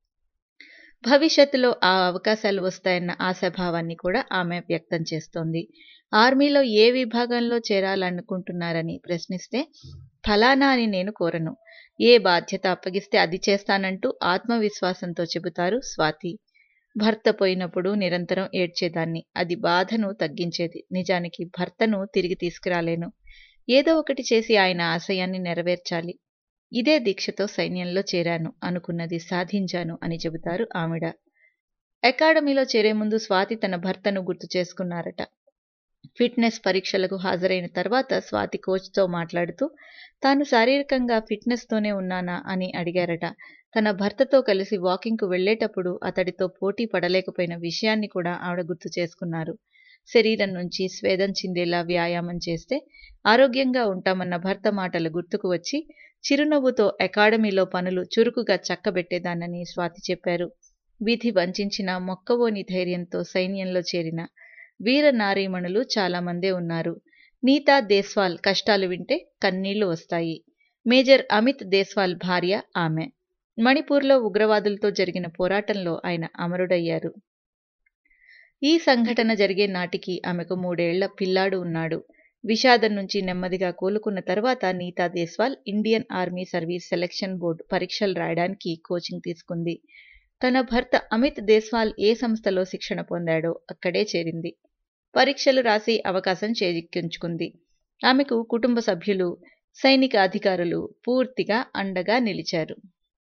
భవిష్యత్తులో ఆ అవకాశాలు వస్తాయన్న ఆశాభావాన్ని కూడా ఆమె వ్యక్తం చేస్తోంది ఆర్మీలో ఏ విభాగంలో చేరాలనుకుంటున్నారని ప్రశ్నిస్తే ఫలానా అని నేను కోరను ఏ బాధ్యత అప్పగిస్తే అది చేస్తానంటూ ఆత్మవిశ్వాసంతో చెబుతారు స్వాతి భర్త పోయినప్పుడు నిరంతరం ఏడ్చేదాన్ని అది బాధను తగ్గించేది నిజానికి భర్తను తిరిగి తీసుకురాలేను ఏదో ఒకటి చేసి ఆయన ఆశయాన్ని నెరవేర్చాలి ఇదే దీక్షతో సైన్యంలో చేరాను అనుకున్నది సాధించాను అని చెబుతారు ఆవిడ అకాడమీలో చేరే ముందు స్వాతి తన భర్తను గుర్తు చేసుకున్నారట ఫిట్నెస్ పరీక్షలకు హాజరైన తర్వాత స్వాతి కోచ్తో మాట్లాడుతూ తాను శారీరకంగా ఫిట్నెస్తోనే ఉన్నానా అని అడిగారట తన భర్తతో కలిసి వాకింగ్కు వెళ్లేటప్పుడు అతడితో పోటీ పడలేకపోయిన విషయాన్ని కూడా ఆవిడ గుర్తు చేసుకున్నారు శరీరం నుంచి స్వేదం చిందేలా వ్యాయామం చేస్తే ఆరోగ్యంగా ఉంటామన్న భర్త మాటలు గుర్తుకు వచ్చి చిరునవ్వుతో అకాడమీలో పనులు చురుకుగా చక్కబెట్టేదానని స్వాతి చెప్పారు విధి వంచిన మొక్కవోని ధైర్యంతో సైన్యంలో చేరిన వీర నారీమణులు చాలామందే ఉన్నారు నీతా దేశ్వాల్ కష్టాలు వింటే కన్నీళ్లు వస్తాయి మేజర్ అమిత్ దేశ్వాల్ భార్య ఆమె మణిపూర్లో ఉగ్రవాదులతో జరిగిన పోరాటంలో ఆయన అమరుడయ్యారు ఈ సంఘటన జరిగే నాటికి ఆమెకు మూడేళ్ల పిల్లాడు ఉన్నాడు విషాదం నుంచి నెమ్మదిగా కోలుకున్న తర్వాత Neeta Deswal Indian army service selection board పరీక్షలు రాయడానికి కోచింగ్ తీసుకుంది తన భర్త అమిత్ దేశ్వాల్ ఏ సంస్థలో శిక్షణ పొందాడో అక్కడే చేరింది పరీక్షలు రాసి అవకాశం చేజిక్కించుకుంది ఆమెకు కుటుంబ సభ్యులు సైనిక అధికారులు పూర్తిగా అండగా నిలిచారు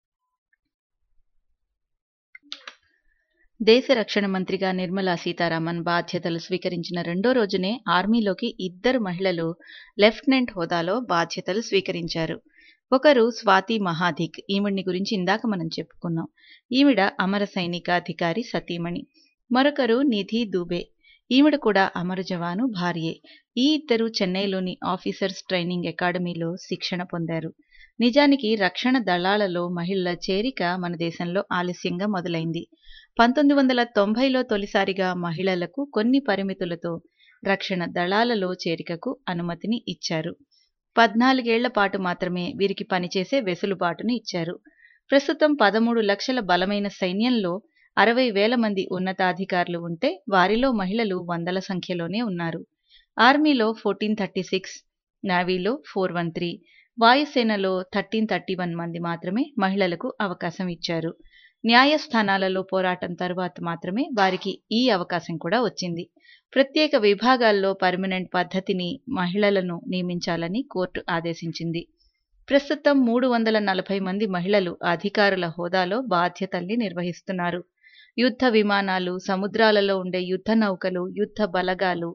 దేశ రక్షణ మంత్రిగా నిర్మలా సీతారామన్ బాధ్యతలు స్వీకరించిన రెండో రోజునే ఆర్మీలోకి ఇద్దరు మహిళలు లెఫ్టినెంట్ హోదాలో బాధ్యతలు స్వీకరించారు ఒకరు స్వాతి మహాధిక్ ఈవిడ్ని గురించి ఇందాక మనం చెప్పుకున్నాం ఈవిడ అమర సైనికాధికారి సతీమణి మరొకరు నిధి దూబే ఈవిడ కూడా అమర జవాను భార్యే ఈ ఇద్దరు చెన్నైలోని ఆఫీసర్స్ ట్రైనింగ్ అకాడమీలో శిక్షణ పొందారు నిజానికి రక్షణ దళాలలో మహిళల చేరిక మన దేశంలో ఆలస్యంగా మొదలైంది పంతొమ్మిది వందల తొంభైలో తొలిసారిగా మహిళలకు కొన్ని పరిమితులతో రక్షణ దళాలలో చేరికకు అనుమతిని ఇచ్చారు పద్నాలుగేళ్ల పాటు మాత్రమే వీరికి పనిచేసే వెసులుబాటును ఇచ్చారు ప్రస్తుతం పదమూడు లక్షల బలమైన సైన్యంలో అరవై వేల మంది ఉన్నతాధికారులు ఉంటే వారిలో మహిళలు వందల సంఖ్యలోనే ఉన్నారు ఆర్మీలో ఫోర్టీన్ థర్టీ సిక్స్ నావీలో ఫోర్ వన్ త్రీ వాయుసేనలో థర్టీన్ థర్టీ వన్ మంది మాత్రమే మహిళలకు అవకాశం ఇచ్చారు న్యాయస్థానాలలో పోరాటం తరువాత మాత్రమే వారికి ఈ అవకాశం కూడా వచ్చింది ప్రత్యేక విభాగాల్లో పర్మనెంట్ పద్ధతిని మహిళలను నియమించాలని కోర్టు ఆదేశించింది ప్రస్తుతం మూడు వందల నలభై మంది మహిళలు అధికారుల హోదాలో బాధ్యతల్ని నిర్వహిస్తున్నారు యుద్ధ విమానాలు సముద్రాలలో ఉండే యుద్ధ నౌకలు యుద్ధ బలగాలు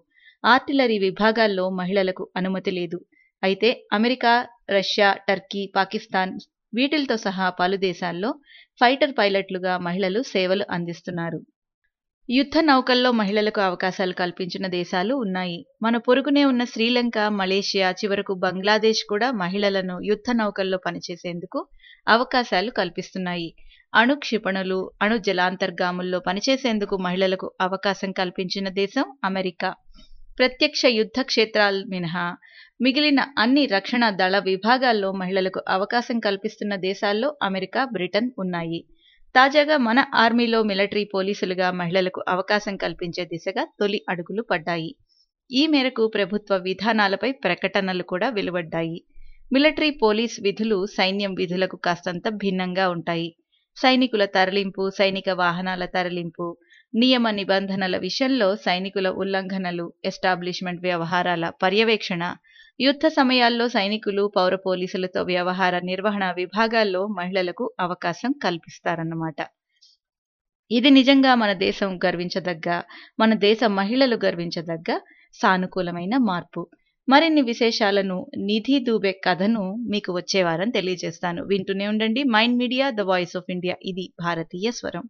ఆర్టిలరీ విభాగాల్లో మహిళలకు అనుమతి లేదు అయితే అమెరికా రష్యా టర్కీ పాకిస్తాన్ వీటిలతో సహా పలు దేశాల్లో ఫైటర్ పైలట్లుగా మహిళలు సేవలు అందిస్తున్నారు యుద్ధ నౌకల్లో మహిళలకు అవకాశాలు కల్పించిన దేశాలు ఉన్నాయి మన పొరుగునే ఉన్న శ్రీలంక మలేషియా చివరకు బంగ్లాదేశ్ కూడా మహిళలను యుద్ధ నౌకల్లో పనిచేసేందుకు అవకాశాలు కల్పిస్తున్నాయి అణు క్షిపణులు అణు జలాంతర్గాముల్లో పనిచేసేందుకు మహిళలకు అవకాశం కల్పించిన దేశం అమెరికా ప్రత్యక్ష యుద్ధ క్షేత్రాలు మినహా మిగిలిన అన్ని రక్షణ దళ విభాగాల్లో మహిళలకు అవకాశం కల్పిస్తున్న దేశాల్లో అమెరికా బ్రిటన్ ఉన్నాయి తాజాగా మన ఆర్మీలో మిలిటరీ పోలీసులుగా మహిళలకు అవకాశం కల్పించే దిశగా తొలి అడుగులు పడ్డాయి ఈ మేరకు ప్రభుత్వ విధానాలపై ప్రకటనలు కూడా వెలువడ్డాయి మిలిటరీ పోలీస్ విధులు సైన్యం విధులకు కాస్తంత భిన్నంగా ఉంటాయి సైనికుల తరలింపు సైనిక వాహనాల తరలింపు నియమ నిబంధనల విషయంలో సైనికుల ఉల్లంఘనలు ఎస్టాబ్లిష్మెంట్ వ్యవహారాల పర్యవేక్షణ యుద్ధ సమయాల్లో సైనికులు పౌర పోలీసులతో వ్యవహార నిర్వహణ విభాగాల్లో మహిళలకు అవకాశం కల్పిస్తారన్నమాట ఇది నిజంగా మన దేశం గర్వించదగ్గ మన దేశ మహిళలు గర్వించదగ్గ సానుకూలమైన మార్పు మరిన్ని విశేషాలను నిధి దూబే కథను మీకు వచ్చే వారం తెలియజేస్తాను వింటూనే ఉండండి mind media the voice of India ఇది భారతీయ స్వరం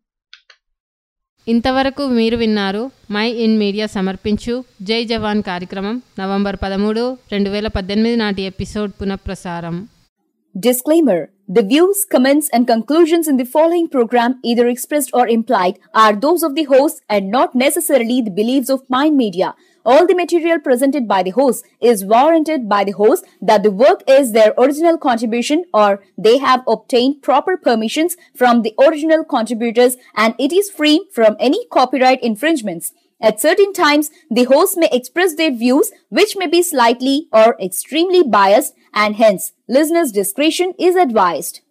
ఇంతవరకు మీరు విన్నారు మై ఇన్ మీడియా సమర్పించు జై జవాన్ కార్యక్రమం నవంబర్ పదమూడు రెండు వేల పద్దెనిమిది నాటి ఎపిసోడ్ పునఃప్రసారం Disclaimer The views, comments, and conclusions in the following program, either expressed or implied, are those of the host and not necessarily the beliefs of Mind Media. All the material presented by the host is warranted by the host that the work is their original contribution or they have obtained proper permissions from the original contributors and it is free from any copyright infringements. At certain times, the host may express their views which may be slightly or extremely biased and hence listeners' discretion is advised.